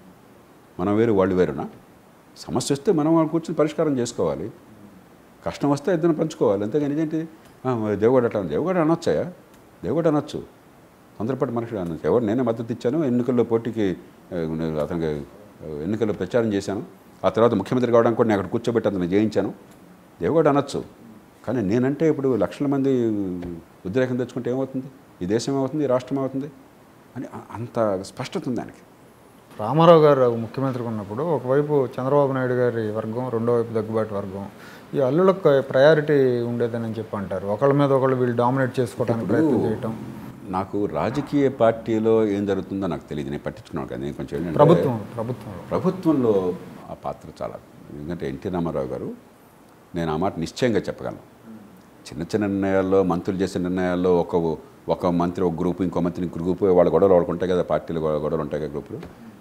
మనం వేరు వాళ్ళు వేరునా సమస్య వస్తే మనం వాళ్ళు కూర్చొని పరిష్కారం చేసుకోవాలి కష్టం వస్తే ఇద్దరు పంచుకోవాలి అంతేగాని ఇదేంటి "ఆ, మరి దేవుడు అట్లా దేవుడు అనొచ్చాయా దేవుడు అనొచ్చు తొందరపాటు మనుషులు అనొచ్చు ఎవరు నేనే మద్దతు ఇచ్చాను ఎన్నికల్లో పోటీకి ఆ, నేను అతనికి ఆ, ఎన్నికల్లో ప్రచారం చేశాను ఆ తర్వాత ముఖ్యమంత్రి కావడానికి కూడా నేను అక్కడ కూర్చోబెట్టి అతను జయించాను దేవుడు అనొచ్చు కానీ నేనంటే ఇప్పుడు లక్షల మంది ఉద్రేకం తెచ్చుకుంటే ఏమవుతుంది ఈ దేశం ఏమవుతుంది ఈ రాష్ట్రం ఏమవుతుంది అని అ- అంత స్పష్టత ఉంది దానికి
రామారావు గారు ముఖ్యమంత్రిగా ఉన్నప్పుడు ఒకవైపు చంద్రబాబు నాయుడు గారి వర్గం రెండో వైపు దగ్గుబాటి వర్గం ఈ అల్లులకు ప్రయారిటీ ఉండేదని చెప్పి అంటారు ఒకళ్ళ మీద ఒకళ్ళు వీళ్ళు డామినేట్ చేసుకోవడానికి ప్రయత్నం చేయటం
నాకు రాజకీయ పార్టీలో ఏం జరుగుతుందో నాకు తెలియదు నేను పట్టించుకున్నాను కదా నేను కొంచెం ఏంటంటే
ప్రభుత్వం ప్రభుత్వంలో
ప్రభుత్వంలో ఆ పాత్ర చాలా ఎందుకంటే ఎన్టీ రామారావు గారు నేను ఆ మాట నిశ్చయంగా చెప్పగలను చిన్న చిన్న నిర్ణయాల్లో మంత్రులు చేసే నిర్ణయాల్లో ఒక ఒక మంత్రి ఒక గ్రూపు ఇంకో మంత్రి ఇంకో గ్రూపు వాళ్ళ గొడవలు వాళ్ళకు ఉంటాయి కదా పార్టీలు గొ- గొడవలు ఉంటాయి కదా గ్రూపులు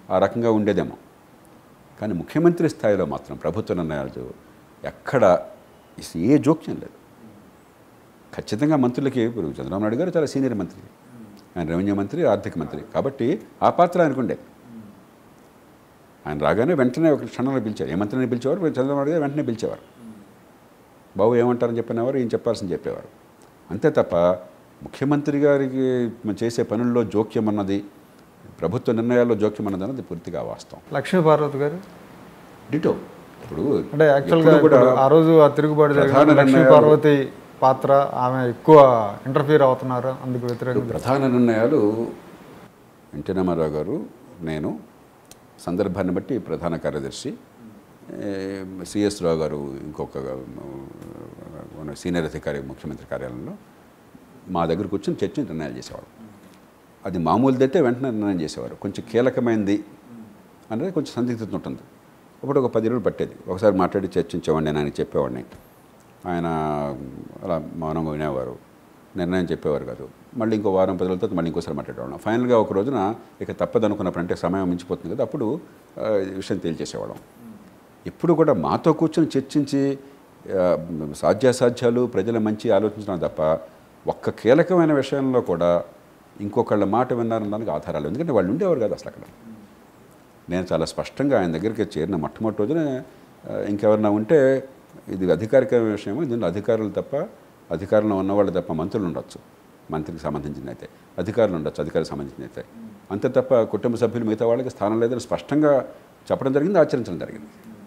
ఆ రకంగా ఉండేదేమో కానీ ముఖ్యమంత్రి స్థాయిలో మాత్రం ప్రభుత్వ నిర్ణయాలు ఎక్కడ ఏ జోక్యం లేదు ఖచ్చితంగా మంత్రులకి ఇప్పుడు చంద్రబాబు నాయుడు గారు చాలా సీనియర్ మంత్రి ఆయన రెవెన్యూ మంత్రి ఆర్థిక మంత్రి కాబట్టి ఆ పాత్ర ఆయనకుండే ఆయన రాగానే వెంటనే ఒక క్షణంలో పిలిచారు ఏ మంత్రిని పిలిచేవారు చంద్రబాబు నాయుడు గారు వెంటనే పిలిచేవారు బాబు ఏమంటారని చెప్పినవారు ఈయన చెప్పాల్సింది చెప్పేవారు అంతే తప్ప ముఖ్యమంత్రి గారికి మనం చేసే పనుల్లో జోక్యం అన్నది ప్రభుత్వ నిర్ణయాల్లో జోక్యం అన్నది అన్నది పూర్తిగా వాస్తవం
లక్ష్మీ పార్వతి గారు
డిటో ఇప్పుడు
అంటే యాక్చువల్గా
ఎప్పుడు కూడా
ఇప్పుడు ఆ రోజు ఆ తిరుగుబాటు జరిగిన
ప్రధాన
లక్ష్మీ
నిర్ణయాలు-
పార్వతి పాత్ర ఆమె ఎక్కువ ఇంటర్ఫీర్ అవుతున్నారు అందుకు వ్యతిరేకంగా
ప్రధాన నిర్ణయాలు ఎన్టీ రామారావు గారు నేను సందర్భాన్ని బట్టి ప్రధాన కార్యదర్శి సిఎస్ రావు గారు ఇంకొక మన సీనియర్ అధికారి ముఖ్యమంత్రి కార్యాలయంలో మా దగ్గరకు వచ్చి చర్చ నిర్ణయాలు చేసేవాడు అది మామూలుదైతే వెంటనే నిర్ణయం చేసేవారు కొంచెం కీలకమైనది అనేది కొంచెం సందిగ్ధత ఉంటుంది అప్పుడు ఒక పది రోజులు పట్టేది ఒకసారి మాట్లాడి చర్చించేవాడిని నేను ఆయనకి చెప్పేవాడిని ఆయన అలా మౌనంగా వినేవారు నిర్ణయం చెప్పేవారు కాదు మళ్ళీ ఇంకో వారం పది రోజుల తర్వాత మళ్ళీ ఇంకోసారి మాట్లాడేవాళ్ళం ఫైనల్గా ఒక రోజున ఇక తప్పదనుకున్నప్పుడు అంటే సమయం మించిపోతుంది కదా అప్పుడు ఆ, ఈ విషయం తేల్చేసేవాళ్ళం ఎప్పుడు కూడా మాతో కూర్చొని చర్చించి ఆ, సాధ్యాసాధ్యాలు ప్రజల మంచి ఆలోచించడం తప్ప ఒక్క కీలకమైన విషయంలో కూడా ఇంకొకళ్ళ మాట విన్నారన్న దానికి ఆధారాలు ఎందుకంటే వాళ్ళు ఉండేవారు కాదు అసలు అక్కడ నేను చాలా స్పష్టంగా ఆయన దగ్గరికి చేరిన మొట్టమొదటి రోజున ఆ, ఇంకెవరన్నా ఉంటే ఇది అధికారిక విషయమో దీనిలో అధికారులు తప్ప అధికారంలో ఉన్నవాళ్ళు తప్ప మంత్రులు ఉండొచ్చు మంత్రికి సంబంధించిన అయితే అధికారులు ఉండొచ్చు అధికారికి సంబంధించిన అయితే అంతే తప్ప కుటుంబ సభ్యులు మిగతా వాళ్ళకి స్థానం లేదని స్పష్టంగా చెప్పడం జరిగింది ఆచరించడం జరిగింది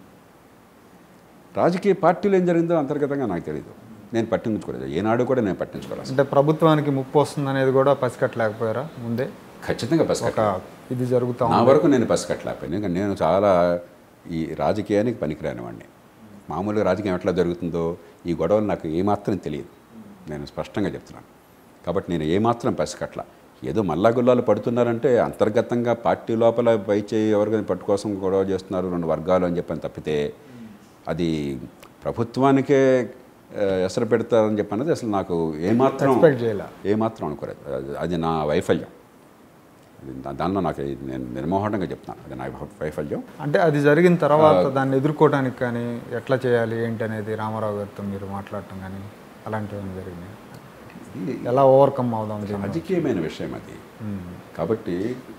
రాజకీయ పార్టీలు ఏం జరిగిందో అంతర్గతంగా నాకు తెలియదు నేను పట్టించుకోలేదు ఏనాడు కూడా నేను పట్టించుకోలేదు
అంటే ప్రభుత్వానికి ముప్పు వస్తుంది అనేది కూడా పసికట్టలేకపోయారా ముందే
ఖచ్చితంగా బస్
ఒక ఇది జరుగుతా
నా వరకు నేను పసికట్టలేకపోయాను ఎందుకంటే నేను చాలా ఈ రాజకీయానికి పనికిరాని వాడిని మామూలుగా రాజకీయం ఎట్లా జరుగుతుందో ఈ గొడవలు నాకు ఏమాత్రం తెలియదు నేను స్పష్టంగా చెప్తున్నాను కాబట్టి నేను ఏమాత్రం పసికట్ల ఏదో మల్లా గుల్లాలు పడుతున్నారంటే అంతర్గతంగా పార్టీ లోపల పై చేయి ఎవరికైనా పట్టు కోసం గొడవ చేస్తున్నారు రెండు వర్గాలు అని చెప్పని తప్పితే అది ప్రభుత్వానికే ఆ, ఎసరు పెడతారని చెప్పన్నది అసలు నాకు ఏమాత్రం
ఎక్స్పెక్ట్ చేయాల
ఏమాత్రం అనుకోలేదు అది- అది నా వైఫల్యం అది దా- దానిలో నాకు ఇది నేను నిర్మోహటంగా చెప్తున్నాను అది నా వైఫల్యం
అంటే అది జరిగిన తర్వాత దాన్ని ఎదుర్కోవడానికి కానీ ఎట్లా చేయాలి ఏంటి అనేది రామారావు గారితో మీరు మాట్లాడటం కానీ అలాంటివి ఏమైనా జరిగినాయి
ఇది
ఎలా ఓవర్కమ్ అవుదాం దీన్ని?
రాజకీయమైన విషయం అది
మ్మ్.
కాబట్టి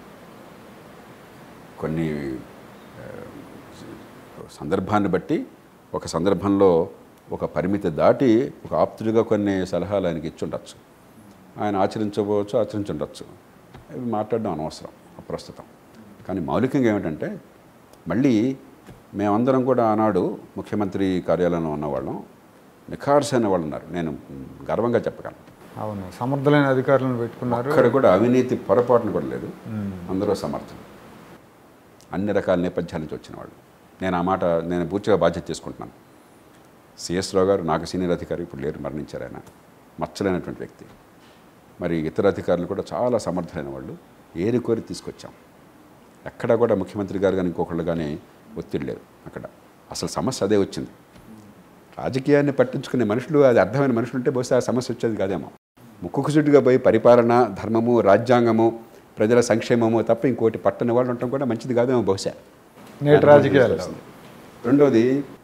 కొన్ని ఆ, సందర్భాన్ని బట్టి ఒక సందర్భంలో ఒక పరిమితి దాటి ఒక ఆప్తుడిగా కొన్ని సలహాలు ఆయనకి ఇచ్చుండొచ్చు ఆయన ఆచరించవచ్చు ఆచరించుండొచ్చు ఇవి మాట్లాడడం అనవసరం ప్రస్తుతం కానీ మౌలికంగా ఏమిటంటే మళ్ళీ మేమందరం కూడా ఆనాడు ముఖ్యమంత్రి కార్యాలయంలో ఉన్నవాళ్ళం నిఖార్స్ అనే వాళ్ళు ఉన్నారు నేను గర్వంగా చెప్పగలను
అవును సమర్థులైన అధికారులను పెట్టుకున్నారు
అక్కడ కూడా అవినీతి పొరపాటును కూడా లేదు అందరూ సమర్థులు అన్ని రకాల నేపథ్యాల నుంచి వచ్చిన వాళ్ళు నేను ఆ మాట నేను పూర్తిగా బాధ్యత తీసుకుంటున్నాను సిఎస్ రావు గారు నాకు సీనియర్ అధికారి ఇప్పుడు లేరు మరణించారు ఆయన మచ్చలైనటువంటి వ్యక్తి మరి ఇతర అధికారులు కూడా చాలా సమర్థులైన వాళ్ళు ఏరి కోరి తీసుకొచ్చాం ఎక్కడ కూడా ముఖ్యమంత్రి గారు కానీ ఇంకొకళ్ళు కానీ ఒత్తిడి లేదు అక్కడ అసలు సమస్య అదే వచ్చింది రాజకీయాన్ని పట్టించుకునే మనుషులు అది అర్థమైన మనుషులు ఉంటే బహుశా ఆ సమస్య వచ్చేది కాదేమో ముక్కుకుసుడిగా పోయి పరిపాలన ధర్మము రాజ్యాంగము ప్రజల సంక్షేమము తప్ప ఇంకోటి పట్టని వాళ్ళు ఉండటం కూడా మంచిది కాదేమో బహుశా
నేటి రాజకీయాలు
రెండోది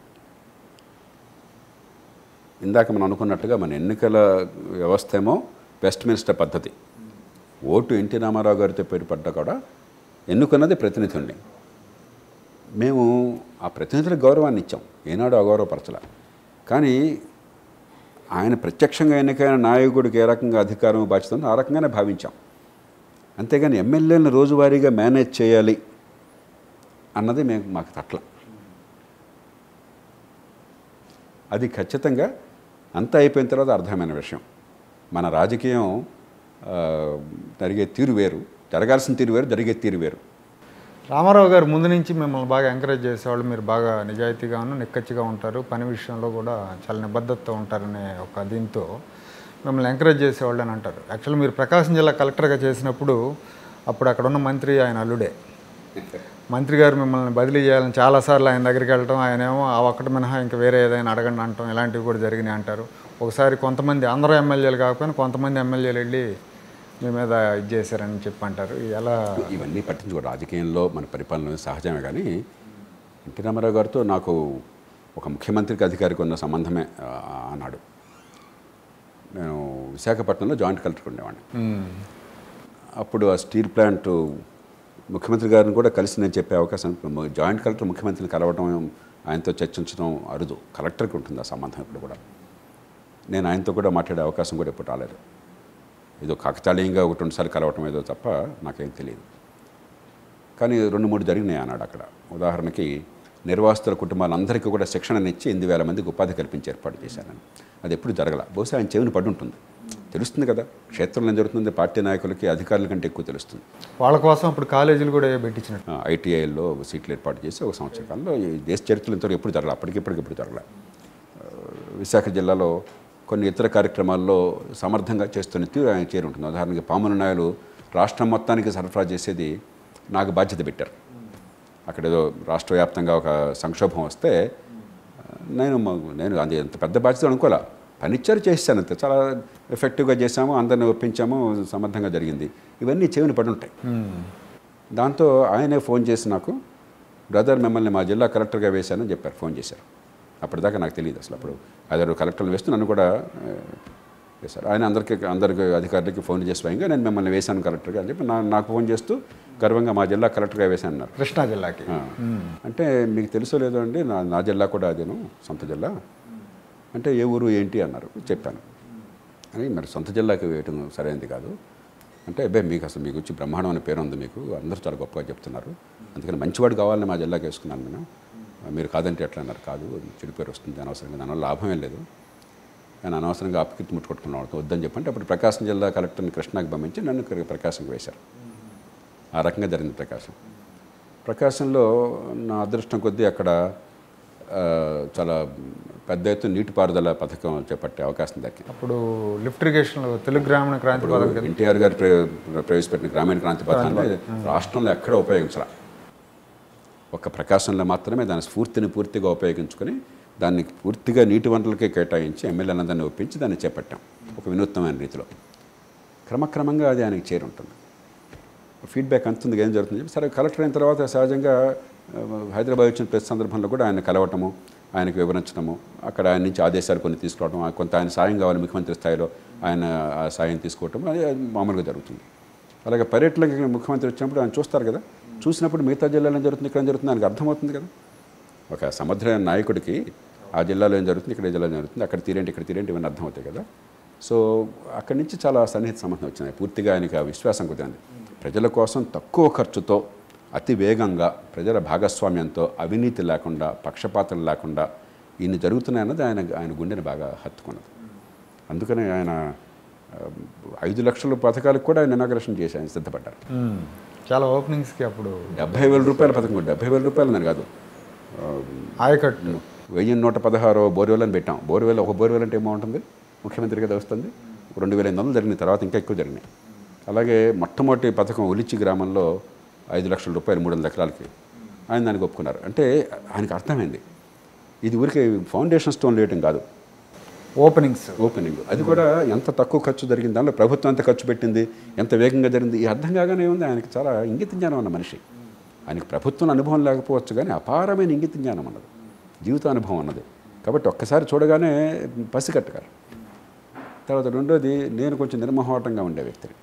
ఇందాక మనం అనుకున్నట్టుగా మన ఎన్నికల వ్యవస్థ ఏమో వెస్ట్ మినిస్టర్ పద్ధతి ఓటు ఎన్టీ రామారావు గారితో పేరు పడ్డా కూడా ఎన్నుకున్నది ప్రతినిధుల్ని మేము ఆ ప్రతినిధులకు గౌరవాన్ని ఇచ్చాం ఏనాడు అగౌరవపరచల కానీ ఆయన ప్రత్యక్షంగా ఎన్నికైన నాయకుడికి ఏ రకంగా అధికారం బాధ్యత ఉందో ఆ రకంగానే భావించాం అంతేగాని ఎమ్మెల్యేలను రోజువారీగా మేనేజ్ చేయాలి అన్నది మేము మాకు తట్ల అది ఖచ్చితంగా అంతా అయిపోయిన తర్వాత అర్థమైన విషయం మన రాజకీయం ఆ, జరిగే తీరు వేరు జరగాల్సిన తీరు వేరు జరిగే తీరు వేరు
రామారావు గారు ముందు నుంచి మిమ్మల్ని బాగా ఎంకరేజ్ చేసేవాళ్ళు మీరు బాగా నిజాయితీగాను నిక్కచ్చిగా ఉంటారు పని విషయంలో కూడా చాలా నిబద్ధతతో ఉంటారనే ఒక దీంతో మిమ్మల్ని ఎంకరేజ్ చేసేవాళ్ళు అని అంటారు యాక్చువల్లీ మీరు ప్రకాశం జిల్లా కలెక్టర్గా చేసినప్పుడు అప్పుడు అక్కడ ఉన్న మంత్రి ఆయన అల్లుడే మంత్రి గారు మిమ్మల్ని బదిలీ చేయాలని చాలాసార్లు ఆయన దగ్గరికి వెళ్ళటం ఆయన ఏమో ఆ ఒక్కటి మినహా ఇంకా వేరే ఏదైనా అడగండి అంటాం ఇలాంటివి కూడా జరిగినాయి అంటారు ఒకసారి కొంతమంది అందరూ ఎమ్మెల్యేలు కాకపోయినా కొంతమంది ఎమ్మెల్యేలు వెళ్ళి మీ మీద ఇది చేశారని చెప్పి అంటారు ఎలా
ఇవన్నీ పట్టించుకో రాజకీయంలో మన పరిపాలన సహజమే కానీ ఎన్టీ రామారావు గారితో నాకు ఒక ముఖ్యమంత్రికి అధికారికి ఉన్న సంబంధమే ఆ, ఆనాడు నేను విశాఖపట్నంలో జాయింట్ కలెక్టర్ ఉండేవాడిని
మ్మ్.
అప్పుడు ఆ స్టీల్ ప్లాంట్ ముఖ్యమంత్రి గారిని కూడా కలిసి నేను చెప్పే అవకాశం జాయింట్ కలెక్టర్ ముఖ్యమంత్రిని కలవడం ఆయనతో చర్చించడం అరుదు కలెక్టర్కి ఉంటుంది ఆ సంబంధం ఇప్పుడు కూడా నేను ఆయనతో కూడా మాట్లాడే అవకాశం కూడా ఎప్పుడు రాలేదు ఏదో కాకతాళీయంగా ఒకటి రెండుసార్లు కలవటం ఏదో తప్ప నాకేం తెలియదు కానీ రెండు మూడు జరిగినాయి అన్నాడు అక్కడ ఉదాహరణకి నిర్వాసితుల కుటుంబాలందరికీ కూడా శిక్షణనిచ్చి ఎనిమిది వేల మందికి ఉపాధి కల్పించి ఏర్పాటు చేశానని అది ఎప్పుడు జరగల బహుశా ఆయన చెవిని పడి ఉంటుంది తెలుస్తుంది కదా క్షేత్రంలో ఏం జరుగుతుంది పార్టీ నాయకులకి అధికారుల కంటే ఎక్కువ తెలుస్తుంది
వాళ్ళ కోసం అప్పుడు కాలేజీలు కూడా పెట్టించినట్టు
ఐటీఐలో సీట్లు ఏర్పాటు చేసి ఒక సంవత్సర కాలంలో ఈ దేశ చరిత్రలో ఇంతవరకు ఎప్పుడు జరగల అప్పటికిప్పటికిప్పుడు జరగల ఆ, విశాఖ జిల్లాలో కొన్ని ఇతర కార్యక్రమాల్లో సమర్థంగా చేస్తున్న తీరు ఆయన చేరి ఉంటుంది ఉదాహరణకి పాముల నాయలు రాష్ట్రం మొత్తానికి సరఫరా చేసేది నాకు బాధ్యత పెట్టారు అక్కడ ఏదో రాష్ట్ర వ్యాప్తంగా ఒక సంక్షోభం వస్తే ఆ, నేను మ- నేను అది అంత పెద్ద బాధ్యత అనుకోలే పనిచ్చారు చేశాను అంతే చాలా ఎఫెక్టివ్గా చేశాము అందరిని ఒప్పించాము సమర్థంగా జరిగింది ఇవన్నీ చెవిని పడి ఉంటాయి
మ్మ్.
దాంతో ఆయనే ఫోన్ చేసి నాకు బ్రదర్ మిమ్మల్ని మా జిల్లా కలెక్టర్గా వేశానని చెప్పారు ఫోన్ చేశారు అప్పటిదాకా నాకు తెలియదు అసలు అప్పుడు ఐదారు కలెక్టర్లు వేస్తూ నన్ను కూడా ఆ, వేశారు ఆయన అందరికీ అందరికి అధికారులకి ఫోన్ చేసి స్వయంగా నేను మిమ్మల్ని వేశాను కలెక్టర్గా అని చెప్పి నా నాకు ఫోన్ చేస్తూ గర్వంగా మా జిల్లా కలెక్టర్గా వేశాను అన్నారు
కృష్ణా జిల్లాకి
ఆ. అంటే మీకు తెలుసో లేదో అండి నా నా జిల్లా కూడా అదేను సొంత జిల్లా అంటే ఏ ఊరు ఏంటి అన్నారు చెప్పాను అని మరి సొంత జిల్లాకి వేయటం సరైనది కాదు అంటే అబ్బాయి మీకు అసలు మీకు వచ్చి బ్రహ్మాండం అనే పేరు ఉంది మీకు అందరూ చాలా గొప్పగా చెప్తున్నారు అందుకని మంచివాడు కావాలని మా జిల్లాకి వేసుకున్నాను నేను మీరు కాదంటే ఎట్లా అన్నారు కాదు చెడు పేరు వస్తుంది అనవసరంగా దానివల్ల లాభం ఏం లేదు నేను అనవసరంగా అపకీర్తి ముట్టుకొట్టుకున్నాను వద్దని చెప్పంటే అప్పుడు ప్రకాశం జిల్లా కలెక్టర్ని కృష్ణాకి పంపించి నన్ను ఇక్కడికి ప్రకాశంకి వేశారు ఆ రకంగా జరిగింది ప్రకాశం ప్రకాశంలో నా అదృష్టం కొద్దీ అక్కడ ఆ, చాలా పెద్ద ఎత్తున నీటిపారుదల పథకం చేపట్టే అవకాశం దక్కింది
అప్పుడు లిఫ్ట్ ఇరిగేషన్లో తెలుగు గ్రామీణ క్రాంతి పథకం కింద
ఎన్టీఆర్ గారు ప్ర- ప్రవేశపెట్టిన గ్రామీణ క్రాంతి పథకాన్ని రాష్ట్రంలో ఎక్కడ ఉపయోగించాల ఒక్క ప్రకాశంలో మాత్రమే దాని స్ఫూర్తిని పూర్తిగా ఉపయోగించుకొని దాన్ని పూర్తిగా నీటి వనరులకే కేటాయించి ఎమ్మెల్యేలందరినీ ఒప్పించి దాన్ని చేపట్టాం ఒక వినూత్నమైన రీతిలో క్రమక్రమంగా అది ఆయనకి చేరి ఉంటుంది ఫీడ్బ్యాక్ అంతుంది ఏం జరుగుతుంది చెప్పి సరే కలెక్టర్ అయిన తర్వాత సహజంగా ఆ, హైదరాబాద్ వచ్చిన ప్రతి సందర్భంలో కూడా ఆయన కలవటము ఆయనకు వివరించడము అక్కడ ఆయన నుంచి ఆదేశాలు కొన్ని తీసుకోవడం ఆ కొంత ఆయన సాయం కావాలి ముఖ్యమంత్రి స్థాయిలో ఆయన ఆ సాయం తీసుకోవటం అది అది మామూలుగా జరుగుతుంది అలాగే పర్యటనకి ముఖ్యమంత్రి వచ్చినప్పుడు ఆయన చూస్తారు కదా చూసినప్పుడు మిగతా జిల్లాలో ఏం జరుగుతుంది ఇక్కడ ఏం జరుగుతుంది ఆయనకు అర్థమవుతుంది కదా ఒక సమర్థమైన నాయకుడికి ఆ జిల్లాలో ఏం జరుగుతుంది ఇక్కడ ఏ జిల్లాలో ఏం జరుగుతుంది అక్కడ తీరేంటి ఇక్కడ తీరేంటి ఇవన్నీ అర్థమవుతాయి కదా సో అక్కడి నుంచి చాలా సన్నిహిత సంబంధం వచ్చింది పూర్తిగా ఆయనకి ఆ విశ్వాసం కుదిరింది ప్రజల కోసం తక్కువ ఖర్చుతో అతి వేగంగా ప్రజల భాగస్వామ్యంతో అవినీతి లేకుండా పక్షపాతం లేకుండా ఇన్ని జరుగుతున్నాయన్నది ఆయన ఆయన గుండెని బాగా హత్తుకున్నది అందుకనే ఆయన ఆ, ఐదు లక్షల పథకాలకు కూడా ఆయన ఇనాగ్రేషన్ చేసి ఆయన సిద్ధపడ్డారు
మ్మ్. చాలా ఓపెనింగ్స్కి అప్పుడు
డెబ్బై వేల రూపాయల పథకం కూడా డెబ్బై వేల రూపాయలు అని కాదు ఆ,
ఆయకట్టు
వెయ్యి నూట పదహారు బోర్వెల్ అని పెట్టాం బోర్వెల్ ఒక బోర్వెల్ అంటే ఏమవుతుంది ముఖ్యమంత్రి కదా వస్తుంది రెండు వేల ఎనిమిది వందలు జరిగినాయి తర్వాత ఇంకా ఎక్కువ జరిగినాయి అలాగే మొట్టమొదటి పథకం ఉలిచి గ్రామంలో ఐదు లక్షల రూపాయలు మూడు వందల ఎకరాలకి ఆయన దానికి ఒప్పుకున్నారు అంటే ఆయనకు అర్థమైంది ఇది ఊరికే ఫౌండేషన్ స్టోన్ వేయటం కాదు
ఓపెనింగ్స్
ఓపెనింగ్ అది కూడా ఎంత తక్కువ ఖర్చు జరిగింది దానిలో ప్రభుత్వం ఎంత ఖర్చు పెట్టింది ఎంత వేగంగా జరిగింది ఈ అర్థం కాగానే ఉంది ఆయనకి చాలా ఇంగిత జ్ఞానం ఉన్న మనిషి ఆయనకి ప్రభుత్వం అనుభవం లేకపోవచ్చు కానీ అపారమైన ఇంగిత జ్ఞానం అన్నది జీవిత అనుభవం అన్నది కాబట్టి ఒక్కసారి చూడగానే పసిగట్టగారు తర్వాత రెండోది నేను కొంచెం నిర్మోహమాటంగా ఉండే వ్యక్తిని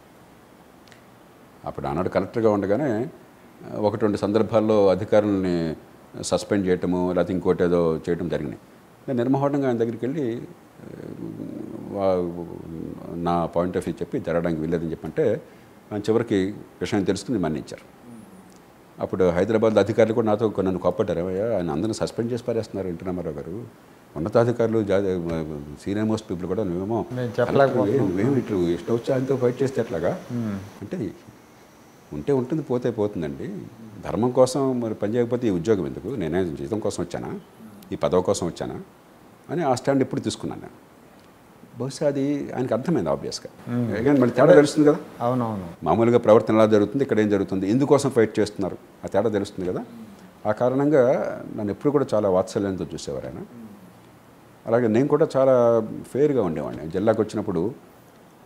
అప్పుడు ఆనాడు కలెక్టర్గా ఉండగానే ఆ, ఒకటి రెండు సందర్భాల్లో అధికారులని సస్పెండ్ చేయటము లేకపోతే ఇంకోటి ఏదో చేయటం జరిగినాయి నేను నిర్మోహటంగా ఆయన దగ్గరికి వెళ్ళి ఆ, వా- నా పాయింట్ ఆఫ్ వ్యూ చెప్పి జరగడానికి వీల్లేదని చెప్పంటే ఆయన చివరికి విషయం తెలుసుకుని మన్నించారు అప్పుడు హైదరాబాద్ అధికారులు కూడా నాతో కొన్ని నన్ను కోప్పట్టారు "ఏమయ్యా, ఆయన అందరిని సస్పెండ్ చేసి పారేస్తున్నారు ఎన్టీ రామారావు గారు ఉన్నతాధికారులు సీనియర్ మోస్ట్ పీపుల్ కూడా నువ్వేమో
నేను చెప్పలేకపోతున్నాను.
నువ్వేమి ఇట్లు ఇష్టం వచ్చి ఆయనతో ఫైట్ చేస్తే ఎట్లాగా అంటే ఉంటే ఉంటుంది పోతే పోతుందండి ధర్మం కోసం మరి పని చేయకపోతే ఈ ఉద్యోగం ఎందుకు నేనే జీతం కోసం వచ్చానా ఈ పదవి కోసం వచ్చానా అని ఆ స్టాండ్ ఎప్పుడు తీసుకున్నాను నేను బహుశా అది ఆయనకు అర్థమైంది ఆబ్వియస్గా కానీ మళ్ళీ తేడా తెలుస్తుంది కదా
అవునవును
మామూలుగా ప్రవర్తన ఎలా జరుగుతుంది ఇక్కడ ఏం జరుగుతుంది ఎందుకోసం ఫైట్ చేస్తున్నారు ఆ తేడా తెలుస్తుంది కదా ఆ కారణంగా నన్ను ఎప్పుడు కూడా చాలా వాత్సల్యంతో చూసేవారు ఆయన అలాగే నేను కూడా చాలా ఫెయిర్గా ఉండేవాడిని జిల్లాకు వచ్చినప్పుడు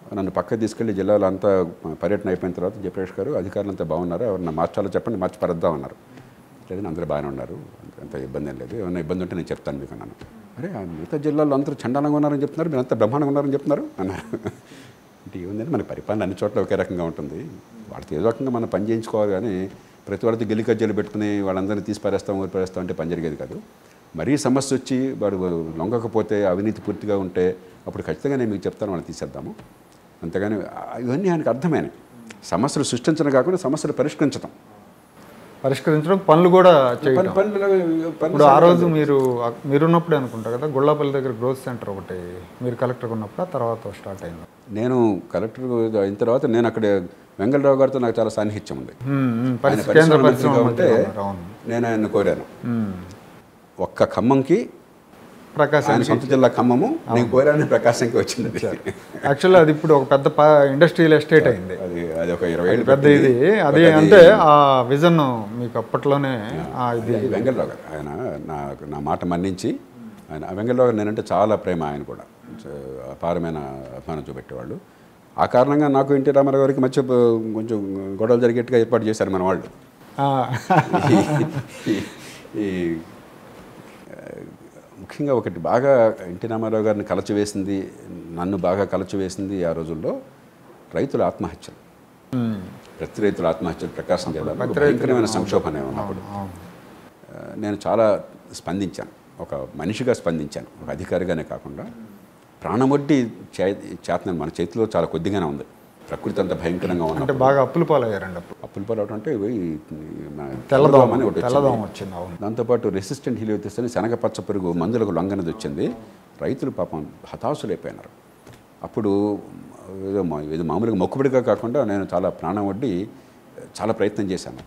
నన్ను పక్క తీసుకెళ్లి జిల్లాలో అంతా పర్యటన అయిపోయిన తర్వాత జయప్రకాష్ గారు అధికారులు అంతా బాగున్నారు ఎవరన్నా మార్చాలో చెప్పండి మార్చి పరద్దాం అన్నారు లేదని అందరూ బాగానే ఉన్నారు అంత- అంత ఇబ్బంది ఏం లేదు ఏమైనా ఇబ్బంది ఉంటే నేను చెప్తాను మీకు అన్నాను అరే ఆ మిగతా జిల్లాలో అందరూ చండాలంగా ఉన్నారని చెప్తున్నారు మీరు అంతా బ్రహ్మాండంగా ఉన్నారని చెప్తున్నారు అన్నారు అంటే ఏముందంటే మన పరిపాలన అన్ని చోట్ల ఒకే రకంగా ఉంటుంది వాళ్ళతో ఏదో రకంగా మనం పని చేయించుకోవాలి కానీ ప్రతి వాళ్ళతో గెలి కజ్జలు పెట్టుకుని వాళ్ళందరినీ తీసి పారేస్తాం ఊరి పారేస్తాం అంటే పని జరిగేది కాదు మరీ సమస్య వచ్చి వాడు లొంగకపోతే అవినీతి పూర్తిగా ఉంటే అప్పుడు ఖచ్చితంగా నేను మీకు చెప్తాను వాళ్ళని తీసేద్దాము అంతేగాని ఆ- ఇవన్నీ ఆయనకు అర్థమైనవి సమస్యలు సృష్టించడం కాకుండా సమస్యలు పరిష్కరించడం
పరిష్కరించడం పనులు కూడా చేయడం
పని పనులు
ఇప్పుడు ఆ రోజు మీరు మీరున్నప్పుడే అనుకుంటా కదా గుళ్ళపల్లి దగ్గర గ్రోత్ సెంటర్ ఒకటి మీరు కలెక్టర్ ఉన్నప్పుడు ఆ తర్వాత స్టార్ట్ అయింది
నేను కలెక్టర్ అయిన తర్వాత నేను అక్కడ వెంగళరావు గారితో నాకు చాలా సాన్నిహిత్యం ఉంది
ఉమ్, ఉమ్,
ఆయన
పరిశ్రమ-
పరిశ్రమ
కేంద్ర
మంత్రిగా
పరిశ్రమ
ఉంటే
మంత్రిగా ఉన్నారు, అవును
నేను ఆయన కోరాను
ఉమ్.
ఒక్క ఖమ్మంకి
ప్రకాశం
ఆయన సొంత జిల్లా ఖమ్మము నేను కోరాను ప్రకాశంకి వచ్చింది అది.
యాక్చువల్లీ అది ఇప్పుడు ఒక పెద్ద ఇండస్ట్రియల్ ఎస్టేట్ అయింది
అది అది ఒక ఇరవై ఏళ్ళు
పెద్ద ఇది అది అంటే ఆ విజన్ మీకు అప్పట్లోనే ఆ ఇది
అది వెంగళరావు గారు ఆయన నా నా మాట మన్నించి ఆయన ఆ వెంగళరావు గారు నేనంటే చాలా ప్రేమ ఆయన కూడా చ- అపారమైన అభిమానం చూపెట్టేవాళ్ళు ఆ కారణంగా నాకు ఎన్టీ రామారావు గారికి మధ్య ప- కొంచెం గొడవలు జరిగేట్టుగా ఏర్పాటు చేశారు మన వాళ్ళు
ఆ,
ఈ- ఈ ఆ, ముఖ్యంగా ఒకటి బాగా ఎన్టీ రామారావు గారిని కలచివేసింది నన్ను బాగా కలచివేసింది ఆ రోజుల్లో రైతుల ఆత్మహత్యలు
ఉమ్,
ప్రతి రైతుల ఆత్మహత్యలు ప్రకాశం జిల్లాలో భయంకరమైన సంక్షోభం ఉన్నప్పుడు
అవును.
ఆ, నేను చాలా స్పందించాను ఒక మనిషిగా స్పందించాను ఒక అధికారిగానే కాకుండా ప్రాణమొడ్డి చే చేతనం మన చేతిలో చాలా కొద్దిగానే ఉంది ప్రకృతి అంత భయంకరంగా ఉన్న
అంటే బాగా అప్పులు పాలయ్యారండి అప్పుడు
అప్పులు పడవటం అంటే ఇవి మన
తెల్లదోమ
అని ఒకటి వచ్చింది.
తెల్లదోమ వచ్చింది అవును
దాంతోపాటు రెసిస్టెంట్ హిలియోతిస్ అని శనగ పచ్చ పురుగు మందులకు లొంగనది వచ్చింది రైతులు పాపం హతాశులైపోయినారు అప్పుడు ఏదో మా- ఏదో మామూలుగా మొక్కుబడిగా కాకుండా నేను చాలా ప్రాణం వడ్డి చాలా ప్రయత్నం చేశాను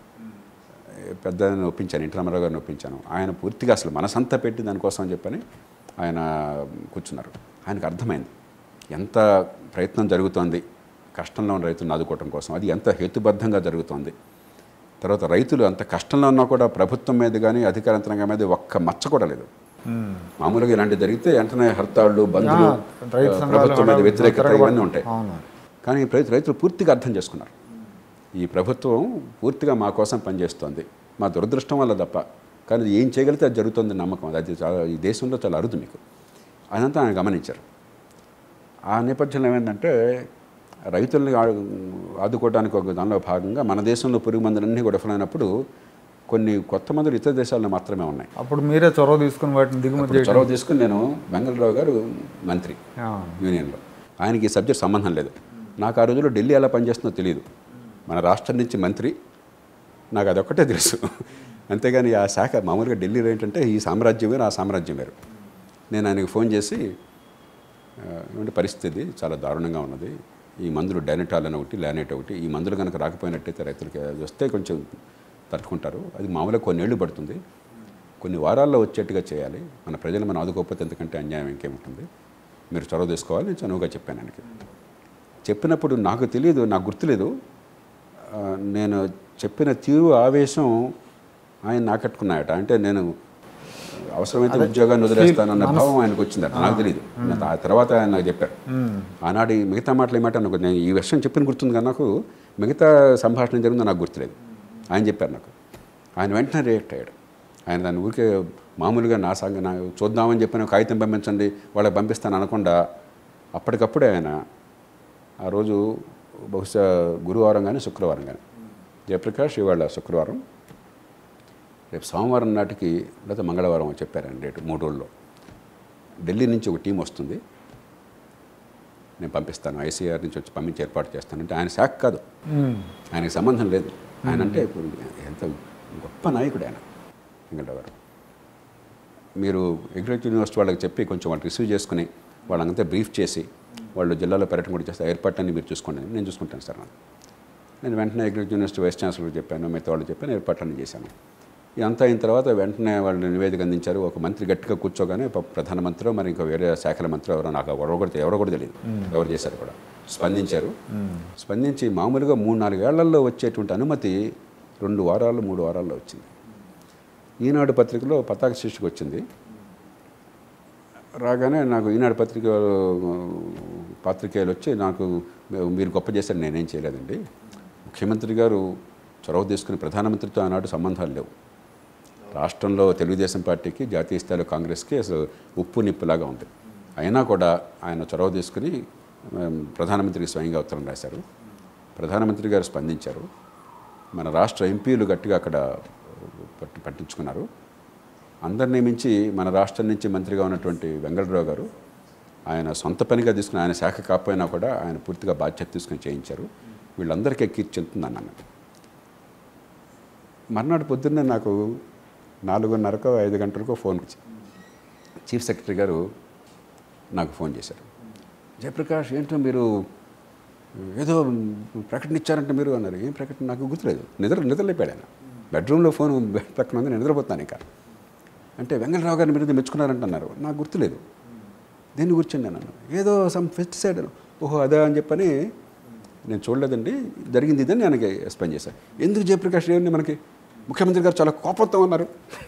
పెద్దని ఒప్పించాను ఎన్టీ రామారావు గారిని ఒప్పించాను ఆయన పూర్తిగా అసలు మనసంతా పెట్టి దానికోసం అని చెప్పని ఆయన కూర్చున్నారు ఆయనకు అర్థమైంది ఎంత ప్రయత్నం జరుగుతోంది కష్టంలో ఉన్న రైతులను ఆదుకోవటం కోసం అది ఎంత హేతుబద్ధంగా జరుగుతోంది తర్వాత రైతులు అంత కష్టంలో ఉన్నా కూడా ప్రభుత్వం మీద కానీ అధికార యంత్రాంగం మీద ఒక్క మచ్చ కూడా లేదు
ఉమ్.
మామూలుగా ఇలాంటివి జరిగితే వెంటనే హర్తాళ్ళు బంధులు
ఆ, రైతు
ఆ,
సంఘాలు
ప్రభుత్వం మీద
హడావుడి
వ్యతిరేకత
తిరగబడి-
ఇవన్నీ ఉంటాయి
అవును
కానీ రైతు రైతులు పూర్తిగా అర్థం చేసుకున్నారు ఈ ప్రభుత్వం పూర్తిగా మా కోసం పనిచేస్తోంది మా దురదృష్టం వల్ల తప్ప కానీ ఇది ఏం చేయగలిగితే అది జరుగుతుంది నమ్మకం అది చాలా ఈ దేశంలో చాలా అరుదు మీకు అదంతా ఆయన గమనించారు ఆ నేపథ్యంలో ఏమైందంటే రైతుల్ని ఆ- ఆదుకోవడానికి ఒక దానిలో భాగంగా మన దేశంలో పురుగు మందులన్నీ కూడా విఫలమైనప్పుడు కొన్ని కొత్త మందులు ఇతర దేశాల్లో మాత్రమే ఉన్నాయి
అప్పుడు మీరే చొరవ తీసుకుని వాటిని దిగుమతి
అప్పుడు చొరవ తీసుకుని నేను వెంగళరావు గారు మంత్రి
ఆ,
యూనియన్లో ఆయనకి ఈ సబ్జెక్ట్ సంబంధం లేదు నాకు ఆ రోజుల్లో ఢిల్లీ ఎలా పనిచేస్తుందో తెలియదు మన రాష్ట్రం నుంచి మంత్రి నాకు అదొక్కటే తెలుసు అంతేగాని ఆ శాఖ మామూలుగా ఢిల్లీలో ఏంటంటే ఈ సామ్రాజ్యం వేరు ఆ సామ్రాజ్యం వేరు నేను ఆయనకి ఫోన్ చేసి "ఆ, ఏమంటే పరిస్థితి చాలా దారుణంగా ఉన్నది ఈ మందులు డైనటాల్ అని ఒకటి లానేట్ ఒకటి ఈ మందులు కనుక రాకపోయినట్టయితే రైతులకి అది వస్తే కొంచెం తట్టుకుంటారు అది మామూలుగా కొన్నేళ్ళు పడుతుంది కొన్ని వారాల్లో వచ్చేట్టుగా చేయాలి మన ప్రజలు మనం ఆదుకోకపోతే ఎందుకంటే అన్యాయం ఇంకేముంటుంది మీరు చొరవ తీసుకోవాలి నేను చనువుగా చెప్పాను ఆయనకి చెప్పినప్పుడు నాకు తెలియదు నాకు గుర్తులేదు ఆ, నేను చెప్పిన తీరు ఆవేశం ఆయన నాకట్టుకున్నాయట అంటే నేను అవసరమైతే ఉద్యోగాన్ని వదిలేస్తానన్న భావం ఆయనకు వచ్చిందట నాకు తెలియదు ఆ తర్వాత ఆయన నాకు చెప్పారు ఆనాడు ఈ మిగతా మాటలు ఏమాట నాకు నేను ఈ విషయం చెప్పిన గుర్తుంది కానీ నాకు మిగతా సంభాషణ ఏం జరిగిందో నాకు గుర్తులేదు ఆయన చెప్పారు నాకు ఆయన వెంటనే రియాక్ట్ అయ్యాడు ఆయన దాన్ని ఊరికే మామూలుగా నా సంగ నా చూద్దామని చెప్పిన కాగితం పంపించండి వాళ్ళకి పంపిస్తాను అనకుండా అప్పటికప్పుడే ఆయన ఆ రోజు బహుశా గురువారం కానీ శుక్రవారం కానీ జయప్రకాష్ ఇవాళ శుక్రవారం రేపు సోమవారం నాటికి లేదా మంగళవారం చెప్పారండి డేటు మూడు రోజుల్లో ఢిల్లీ నుంచి ఒక టీం వస్తుంది నేను పంపిస్తాను ఐసీఆర్ నుంచి వచ్చి పంపించి ఏర్పాటు చేస్తానంటే ఆయన శాఖ కాదు
ఉమ్,
ఆయనకి సంబంధం లేదు ఆయన అంటే ఇప్పుడు ఎంత గొప్ప నాయకుడు ఆయన వెంకటరావు గారు మీరు అగ్రికల్చర్ యూనివర్సిటీ వాళ్ళకి చెప్పి కొంచెం వాళ్ళు రిసీవ్ చేసుకుని వాళ్ళంతా బ్రీఫ్ చేసి వాళ్ళు జిల్లాలో పర్యటన కూడా చేస్తే ఏర్పాట్లన్నీ మీరు చూసుకోండి నేను చూసుకుంటాను సార్ అన్నాను. నేను వెంటనే అగ్రికల్చర్ యూనివర్సిటీ వైస్ ఛాన్సలర్ చెప్పాను మిగతా వాళ్ళు చెప్పాను ఏర్పాట్లన్నీ చేశాను ఇదంతా అయిన తర్వాత వెంటనే వాళ్ళు నివేదిక అందించారు ఒక మంత్రి గట్టిగా కూర్చోగానే ప- ప్రధానమంత్రి మరి ఇంకా వేరే శాఖల మంత్రి ఎవరో నాకు ఎవరో కూడా ఎవరో కూడా తెలియదు ఎవరు చేశారు కూడా స్పందించారు స్పందించి మామూలుగా మూడు నాలుగేళ్లలో వచ్చేటువంటి అనుమతి రెండు వారాలు మూడు వారాల్లో వచ్చింది ఈనాడు పత్రికలో పతాక శీర్షిక వచ్చింది రాగానే నాకు ఈనాడు పత్రిక పాత్రికేయులు వచ్చి నాకు మీరు గొప్ప చేశారు నేనేం చేయలేదండి ముఖ్యమంత్రి గారు చొరవ తీసుకుని ప్రధానమంత్రితో ఆనాడు సంబంధాలు లేవు రాష్ట్రంలో తెలుగుదేశం పార్టీకి జాతీయ స్థాయిలో కాంగ్రెస్కి అసలు ఉప్పు నిప్పులాగా ఉంది అయినా కూడా ఆయన చొరవ తీసుకుని ఆ, ప్రధానమంత్రికి స్వయంగా ఉత్తరం రాశారు ప్రధానమంత్రి గారు స్పందించారు మన రాష్ట్ర ఎంపీలు గట్టిగా అక్కడ పట్టి పట్టించుకున్నారు అందరినీ మించి మన రాష్ట్రం నుంచి మంత్రిగా ఉన్నటువంటి వెంగళరావు గారు ఆయన సొంత పనిగా తీసుకుని ఆయన శాఖ కాకపోయినా కూడా ఆయన పూర్తిగా బాధ్యత తీసుకుని చేయించారు వీళ్ళందరికీ కీర్తి చెందుతుందని అన్నాను మర్నాడు పొద్దున్నే నాకు నాలుగున్నరకో ఐదు గంటలకో ఫోన్ వచ్చి చీఫ్ సెక్రటరీ గారు నాకు ఫోన్ చేశారు జయప్రకాష్ ఏంటో మీరు ఏదో ప్రకటన ఇచ్చారంటే మీరు అన్నారు ఏం ప్రకటన నాకు గుర్తులేదు నిద్ర నిద్రలేపాడు ఆయన బెడ్రూమ్లో ఫోన్ బెడ్ పక్కన ఉంది నేను నిద్రపోతాను ఇంకా అంటే వెంకటరావు గారిని మీరు మెచ్చుకున్నారంటున్నారు నాకు గుర్తులేదు దేన్ని కూర్చోండి అన్నాను ఏదో సమ్ పెస్టిసైడ్ ఓహో అదా అని చెప్పని నేను చూడలేదండి జరిగింది ఇదని ఆయనకి ఎక్స్ప్లెయిన్ చేశాను ఎందుకు జయప్రకాష్ ఏమండి మనకి ముఖ్యమంత్రి గారు చాలా కోపంతో ఉన్నారు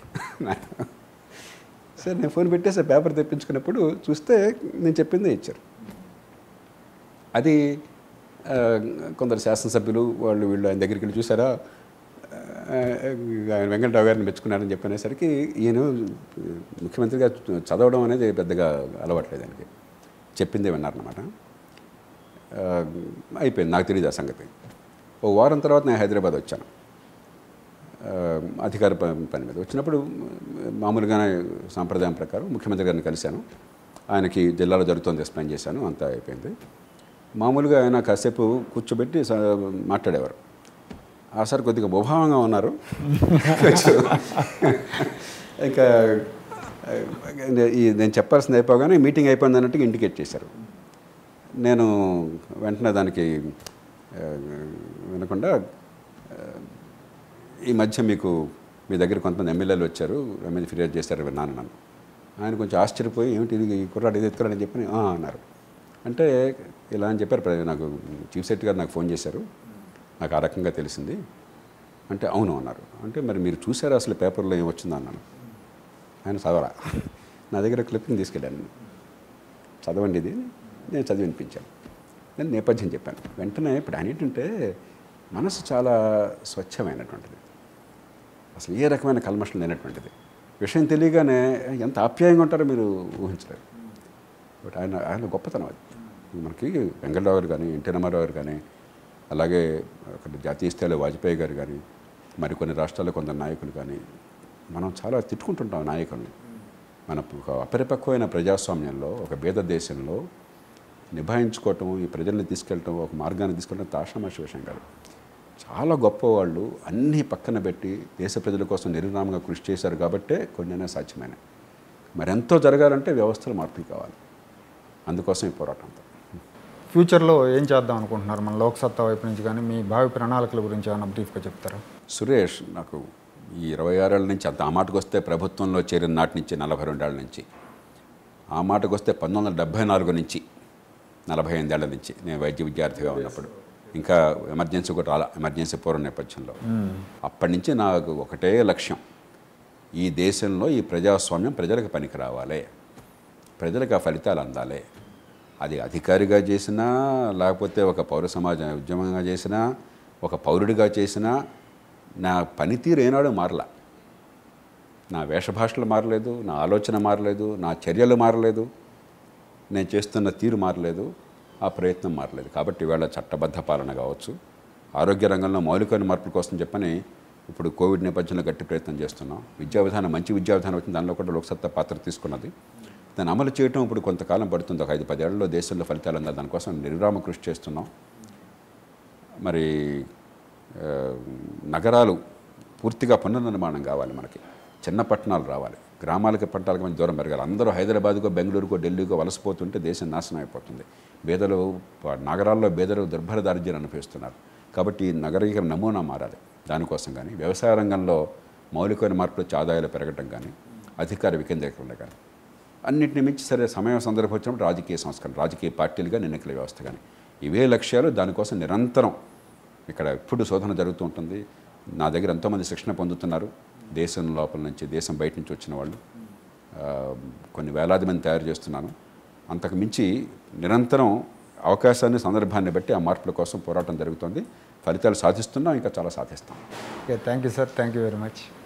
సరే నేను ఫోన్ పెట్టేసి పేపర్ తెప్పించుకున్నప్పుడు చూస్తే నేను చెప్పిందే ఇచ్చారు అది ఆ, కొందరు శాసనసభ్యులు వాళ్ళు వీళ్ళు ఆయన దగ్గరికి వెళ్ళి చూసారా ఆ, ఆయన వెంకటరావు గారిని మెచ్చుకున్నారని చెప్పనేసరికి ఈయన ముఖ్యమంత్రిగా చదవడం అనేది పెద్దగా అలవాట్లేదు ఆయనకి చెప్పిందే విన్నారనమాట ఆ, అయిపోయింది నాకు తెలియదు ఆ సంగతి ఓ వారం తర్వాత నేను హైదరాబాద్ వచ్చాను ఆ, అధికార ప- పని మీద వచ్చినప్పుడు మామూలుగానే సాంప్రదాయం ప్రకారం ముఖ్యమంత్రి గారిని కలిశాను ఆయనకి జిల్లాలో జరుగుతుంది ఎక్స్ప్లెయిన్ చేశాను అంతా అయిపోయింది మామూలుగా ఆయన కాసేపు కూర్చోబెట్టి స- మాట్లాడేవారు ఆ సార్ కొద్దిగా ముభావంగా ఉన్నారు ఇంకా ఆ, ఈ నేను చెప్పాల్సింది అయిపోగానే మీటింగ్ అయిపోయింది అన్నట్టుగా ఇండికేట్ చేశారు నేను వెంటనే దానికి ఆ, వినకుండా ఆ, ఈ మధ్య మీకు మీ దగ్గర కొంతమంది ఎమ్మెల్యేలు వచ్చారు ఎమ్మెల్యే ఫిర్యాదు చేశారు విన్నాను నన్ను ఆయన కొంచెం ఆశ్చర్యపోయి ఏమిటి ఇది ఈ కుర్రాడు ఇది ఎత్తుకురాడని చెప్పి "ఆ" అన్నారు అంటే ఇలా అని చెప్పారు ప్ర- నాకు చీఫ్ సెక్రటరీ గారు నాకు ఫోన్ చేశారు నాకు ఆ రకంగా తెలిసింది అంటే అవును అన్నారు అంటే మరి మీరు చూసారా అసలు పేపర్లో ఏం వచ్చిందో అన్నాను ఆయన చదవరా నా దగ్గర క్లిప్పింగ్ తీసుకెళ్ళాను చదవండి ఇది నేను చదివి వినిపించాను నేను నేపథ్యం చెప్పాను వెంటనే ఇప్పుడు ఆయన ఏంటంటే మనసు చాలా స్వచ్ఛమైనటువంటిది అసలు ఏ రకమైన కల్మషం లేనటువంటిది విషయం తెలియగానే ఎంత ఆప్యాయంగా ఉంటారో మీరు ఊహించలేరు బట్ ఆయన ఆయన గొప్పతనం అది మనకి వెంకటరావు గారు కానీ ఎన్టీ రామారావు గారు కానీ అలాగే అక్కడ జాతీయ స్థాయిలో వాజ్పేయి గారు కానీ మరికొన్ని రాష్ట్రాల్లో కొందరు నాయకులు కానీ మనం చాలా తిట్టుకుంటుంటాం నాయకుల్ని మన ఒక అపరిపక్వమైన ప్రజాస్వామ్యంలో ఒక భేద దేశంలో నిభాయించుకోవటం ఈ ప్రజల్ని తీసుకెళ్ళటం ఒక మార్గాన్ని తీసుకెళ్ళటం తాషామాష విషయం కాదు చాలా గొప్పవాళ్ళు అన్నీ పక్కన పెట్టి దేశ ప్రజల కోసం నిర్విరామంగా కృషి చేశారు కాబట్టే కొన్నైనా సాధ్యమైనాయి మరెంతో జరగాలంటే వ్యవస్థలు మార్పులు కావాలి అందుకోసం ఈ పోరాటం అంతా
ఫ్యూచర్లో ఏం చేద్దాం అనుకుంటున్నారు మన లోక్సత్తా వైపు నుంచి కానీ మీ భావి ప్రణాళికల గురించి ఏమైనా బ్రీఫ్గా చెప్తారా
సురేష్ నాకు ఈ ఇరవై ఆరేళ్ళ నుంచి అంత ఆ మాటకు వస్తే ప్రభుత్వంలో చేరిన నాటి నుంచి నలభై రెండేళ్ల నుంచి ఆ మాటకు వస్తే పంతొమ్మిది వందల డెబ్భై నాలుగు నుంచి నలభై ఎనిమిదేళ్ల నుంచి నేను వైద్య విద్యార్థిగా ఉన్నప్పుడు ఇంకా ఎమర్జెన్సీ కూడా రాలా ఎమర్జెన్సీ పూర్వ నేపథ్యంలో అప్పటి నుంచి నాకు ఒకటే లక్ష్యం ఈ దేశంలో ఈ ప్రజాస్వామ్యం ప్రజలకు పనికి రావాలి ప్రజలకు ఆ ఫలితాలు అందాలి అది అధికారిగా చేసినా లేకపోతే ఒక పౌర సమాజ ఉద్యమంగా చేసినా ఒక పౌరుడిగా చేసినా నా పనితీరు ఏనాడు మారలా నా వేషభాషలు మారలేదు నా ఆలోచన మారలేదు నా చర్యలు మారలేదు నేను చేస్తున్న తీరు మారలేదు ఆ ప్రయత్నం మారలేదు కాబట్టి ఇవాళ చట్టబద్ధ పాలన కావచ్చు ఆరోగ్య రంగంలో మౌలికమైన మార్పుల కోసం చెప్పని ఇప్పుడు కోవిడ్ నేపథ్యంలో గట్టి ప్రయత్నం చేస్తున్నాం విద్యా విధానం మంచి విద్యా విధానం వచ్చింది దానిలో కూడా లోక్సత్తా పాత్ర తీసుకున్నది దాన్ని అమలు చేయటం ఇప్పుడు కొంతకాలం పడుతుంది ఒక ఐదు పదేళ్లలో దేశంలో ఫలితాలు అందాలి దానికోసం నిర్విరామ కృషి చేస్తున్నాం మరి ఆ, నగరాలు పూర్తిగా పునర్నిర్మాణం కావాలి మనకి చిన్న పట్టణాలు రావాలి గ్రామాలకి పట్టణాలకు మంచి దూరం పెరగాలి అందరూ హైదరాబాద్కో బెంగళూరుకో ఢిల్లీకో వలసపోతుంటే దేశం నాశనం అయిపోతుంది బేదలు ప- నగరాల్లో బేదలు దుర్భర దారిద్ర్యం అనిపిస్తున్నారు కాబట్టి ఈ నగరీకరణ నమూనా మారాలి దానికోసం కానీ వ్యవసాయ రంగంలో మౌలికమైన మార్పులు వచ్చి ఆదాయాలు పెరగటం కానీ అధికార వికేంద్రీకరణ కానీ అన్నింటిని మించి సరే సమయం సందర్భం వచ్చినప్పుడు రాజకీయ సంస్కరణ రాజకీయ పార్టీలుగా ఎన్నికల వ్యవస్థ కానీ ఇవే లక్ష్యాలు దానికోసం నిరంతరం ఇక్కడ ఎప్పుడు శోధన జరుగుతూ ఉంటుంది నా దగ్గర ఎంతోమంది శిక్షణ పొందుతున్నారు దేశం లోపల నుంచి దేశం బయట నుంచి వచ్చిన వాళ్ళు ఆ, కొన్ని వేలాది మంది తయారు చేస్తున్నాను అంతకు మించి నిరంతరం అవకాశాన్ని సందర్భాన్ని బట్టి ఆ మార్పుల కోసం పోరాటం జరుగుతుంది ఫలితాలు సాధిస్తున్నాం ఇంకా చాలా సాధిస్తాం
okay thank you sir thank you very much